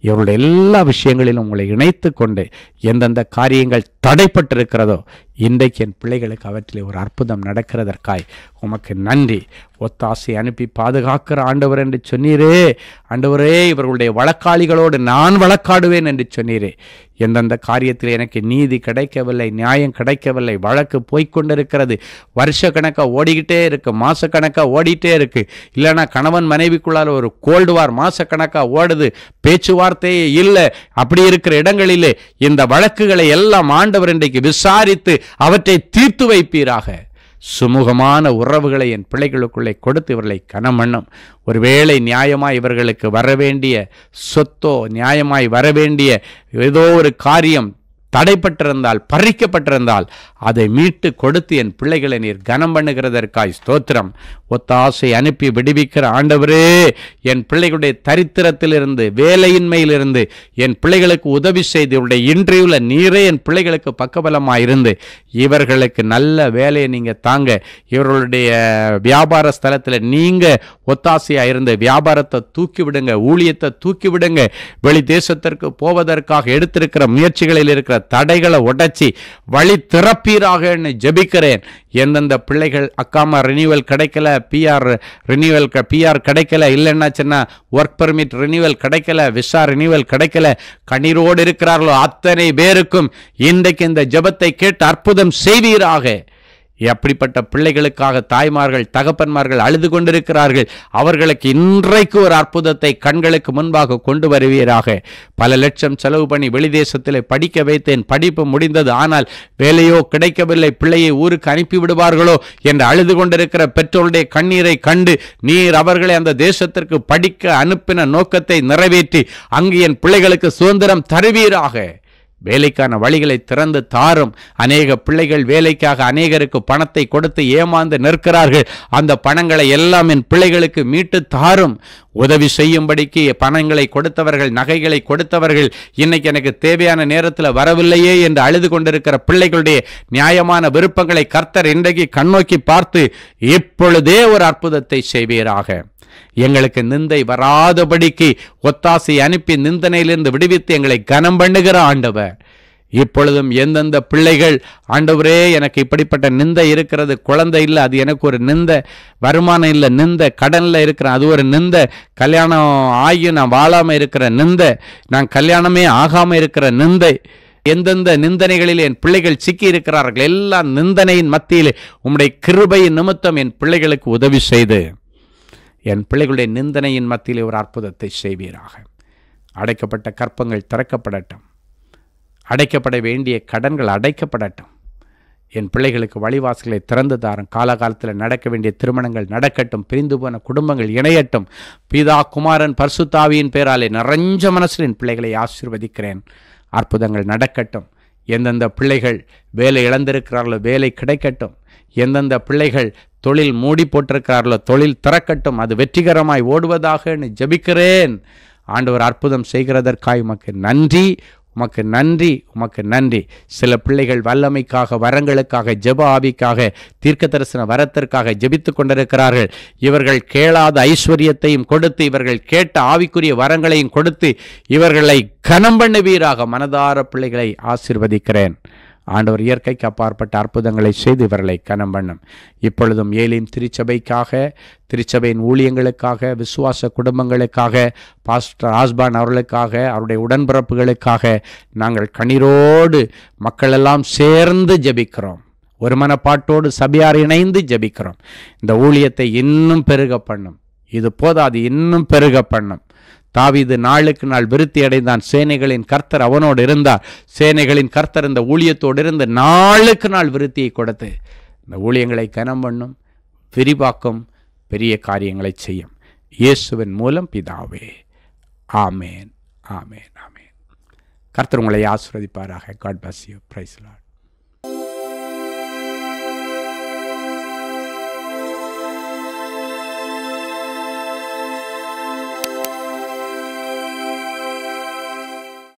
இவருடைய எல்லா விஷயங்களிலும் உங்களை இணைத்து கொண்டு எந்தெந்த காரியங்கள் தடைப்பட்டிருக்கிறதோ இன்றைக்கு என் பிள்ளைகளுக்கு அவற்றிலே ஒரு அற்புதம் நடக்கிறதற்காய் உமக்கு நன்றி ஒத்தாசை அனுப்பி பாதுகாக்கிற ஆண்டவர் என்று சொன்னீரே ஆண்டவரே இவர்களுடைய வழக்காளிகளோடு நான் வழக்காடுவேன் என்று சொன்னீரே எந்தெந்த காரியத்தில் எனக்கு நீதி கிடைக்கவில்லை நியாயம் கிடைக்கவில்லை வழக்கு போய்க்கொண்டிருக்கிறது வருஷ கணக்காக ஓடிக்கிட்டே இருக்கு மாச கணக்காக ஓடிட்டே இருக்கு இல்லைன்னா கணவன் மனைவிக்குள்ளார ஒரு கோல்டு வார் மாச கணக்காக ஓடுது பேச்சுவார்த்தையே இல்லை அப்படி இருக்கிற இடங்களிலே இந்த வழக்குகளை எல்லாம் ஆண்டவர் இன்றைக்கு விசாரித்து அவற்றை தீர்த்து வைப்பீராக சுமூகமான உறவுகளை என் பிள்ளைகளுக்குள்ளே கொடுத்து இவர்களை கனமண்ணும் ஒருவேளை நியாயமாய் இவர்களுக்கு வரவேண்டிய சொத்தோ நியாயமாய் வரவேண்டிய ஏதோ ஒரு காரியம் தடைப்பட்டிருந்தால் பறிக்கப்பட்டிருந்தால் அதை மீட்டு கொடுத்து என் பிள்ளைகளை நீர் கனம் பண்ணுகிறதற்காய் ஸ்தோத்திரம் ஒத்தாசை அனுப்பி விடுவிக்கிற ஆண்டவரே என் பிள்ளைகளுடைய தரித்திரத்திலிருந்து வேலையின்மையிலிருந்து என் பிள்ளைகளுக்கு உதவி செய்து இவருடைய இன்றையுள்ள நீரே என் பிள்ளைகளுக்கு பக்கபலமாக இருந்து இவர்களுக்கு நல்ல வேலையை நீங்கள் தாங்க இவர்களுடைய வியாபார ஸ்தலத்தில் நீங்கள் ஒத்தாசையாக இருந்து வியாபாரத்தை தூக்கி விடுங்க ஊழியத்தை தூக்கி விடுங்க வெளி தேசத்திற்கு போவதற்காக எடுத்திருக்கிற முயற்சிகளில் இருக்கிற தடைகளை உடைச்சி வழி திறப்பீராகன்னு ஜெபிக்கிறேன் எந்தெந்த பிள்ளைகள் அக்காமா ரினியூவல் கிடைக்கல பிஆர் ரினியூவல் பிஆர் கிடைக்கல இல்லைன்னாச்சுன்னா ஒர்க் பெர்மிட் ரினியூவல் கிடைக்கல விசா ரினியூவல் கிடைக்கல கண்ணீரோடு இருக்கிறார்களோ அத்தனை பேருக்கும் இன்றைக்கு இந்த ஜெபத்தை கேட்டு அற்புதம் செய்வீராக அப்படிப்பட்ட பிள்ளைகளுக்காக தாய்மார்கள் தகப்பன்மார்கள் அழுது கொண்டிருக்கிறார்கள் அவர்களுக்கு இன்றைக்கு ஒரு அற்புதத்தை கண்களுக்கு முன்பாக கொண்டு வருவீராக பல லட்சம் செலவு பண்ணி வெளிதேசத்தில் படிக்க வைத்தேன் படிப்பு முடிந்தது ஆனால் வேலையோ கிடைக்கவில்லை பிள்ளையை ஊருக்கு அனுப்பி விடுவார்களோ என்று அழுது கொண்டிருக்கிற பெற்றோருடைய கண்ணீரை கண்டு நீர் அவர்களை அந்த தேசத்திற்கு படிக்க அனுப்பின நோக்கத்தை நிறைவேற்றி அங்கு என் பிள்ளைகளுக்கு சுதந்திரம் தருவீராக வேலைக்கான வழிகளை திறந்து தாரும் அநேக பிள்ளைகள் வேலைக்காக அநேகருக்கு பணத்தை கொடுத்து ஏமாந்து நிற்கிறார்கள் அந்த பணங்களை எல்லாம் என் பிள்ளைகளுக்கு மீட்டு தாரும் உதவி செய்யும்படிக்கு பணங்களை கொடுத்தவர்கள் நகைகளை கொடுத்தவர்கள் இன்னைக்கு எனக்கு தேவையான நேரத்தில் வரவில்லையே என்று அழுது கொண்டிருக்கிற பிள்ளைகளுடைய நியாயமான விருப்பங்களை கர்த்தர் இன்றைக்கு கண்ணோக்கி பார்த்து இப்பொழுதே ஒரு அற்புதத்தை செய்வீராக எங்களுக்கு நிந்தை வராதபடிக்கு ஒத்தாசை அனுப்பி நிந்தனையிலிருந்து விடுவித்து எங்களை கனம் பண்ணுகிற ஆண்டவர் இப்பொழுதும் எந்தெந்த பிள்ளைகள் ஆண்டவரே எனக்கு இப்படிப்பட்ட நிந்தை இருக்கிறது குழந்தை இல்லை அது எனக்கு ஒரு நிந்த வருமானம் இல்லை நிந்த கடனில் இருக்கிறேன் அது ஒரு நிந்த கல்யாணம் ஆகி நான் வாழாமல் இருக்கிற நிந்த நான் கல்யாணமே ஆகாமல் இருக்கிற நிந்தை எந்தெந்த நிந்தனைகளில் என் பிள்ளைகள் சிக்கி இருக்கிறார்கள் எல்லா நிந்தனையின் மத்தியில் உம்முடைய கிருபையின் நிமித்தம் என் பிள்ளைகளுக்கு உதவி செய்து என் பிள்ளைகளுடைய நிந்தனையின் மத்தியில் ஒரு அற்புதத்தை செய்வீராக அடைக்கப்பட்ட கற்பங்கள் திறக்கப்படட்டும் அடைக்கப்பட வேண்டிய கடன்கள் அடைக்கப்படட்டும் என் பிள்ளைகளுக்கு வழிவாசல்களை திறந்து தாரும் காலகாலத்தில் நடக்க வேண்டிய திருமணங்கள் நடக்கட்டும் பிரிந்து போன குடும்பங்கள் இணையட்டும் பிதா குமாரன் பர்சுத்தாவியின் பேராலே நிறைஞ்ச மனசில் என் பிள்ளைகளை ஆசீர்வதிக்கிறேன் அற்புதங்கள் நடக்கட்டும் எந்தெந்த பிள்ளைகள் வேலை இழந்திருக்கிறார்களோ வேலை கிடைக்கட்டும் எந்தெந்த பிள்ளைகள் தொழில் மூடி போட்டிருக்கிறார்களோ தொழில் திறக்கட்டும் அது வெற்றிகரமாய் ஓடுவதாக ஜெபிக்கிறேன் ஆண்டவர் அற்புதம் செய்கிறதற்காய் உமக்கு நன்றி உமக்கு நன்றி உமக்கு நன்றி சில பிள்ளைகள் வல்லமைக்காக வரங்களுக்காக ஜெப ஆவிக்காக தீர்க்க தரிசன வரத்திற்காக ஜெபித்து கொண்டிருக்கிறார்கள் இவர்கள் கேளாத ஐஸ்வர்யத்தையும் கொடுத்து இவர்கள் கேட்ட ஆவிக்குரிய வரங்களையும் கொடுத்து இவர்களை கனம் பண்ணுவீராக மனதார பிள்ளைகளை ஆசிர்வதிக்கிறேன் ஆண்டவர் இயற்கைக்கு அப்பாற்பட்ட அற்புதங்களை செய்து இவர்களை கனம் பண்ணும் இப்பொழுதும் ஏலிம் திருச்சபைக்காக திருச்சபையின் ஊழியங்களுக்காக விசுவாச குடும்பங்களுக்காக பாஸ்டர் ஆஸ்பான் அவர்களுக்காக அவருடைய உடன்பிறப்புகளுக்காக நாங்கள் கண்ணீரோடு மக்களெல்லாம் சேர்ந்து ஜெபிக்கிறோம் ஒரு மனப்பாட்டோடு சபையார் இணைந்து ஜெபிக்கிறோம் இந்த ஊழியத்தை இன்னும் பெருக பண்ணும் இது போதாது இன்னும் பெருக பண்ணும் தாவீது நாளுக்கு நாள் விருத்தி அடைந்தான் சேனைகளின் கர்த்தர் அவனோடு இருந்தார் சேனைகளின் கர்த்தர் இந்த ஊழியத்தோடு இருந்து நாளுக்கு நாள் விருத்தியை கொடுத்து இந்த ஊழியங்களை கனம் பண்ணும் விரிவாக்கும் பெரிய காரியங்களை செய்யும் இயேசுவின் மூலம் பிதாவே ஆமேன் ஆமேன் ஆமேன் கர்த்தர் உங்களை ஆசிர்வதிப்பாராக God bless you praise Lord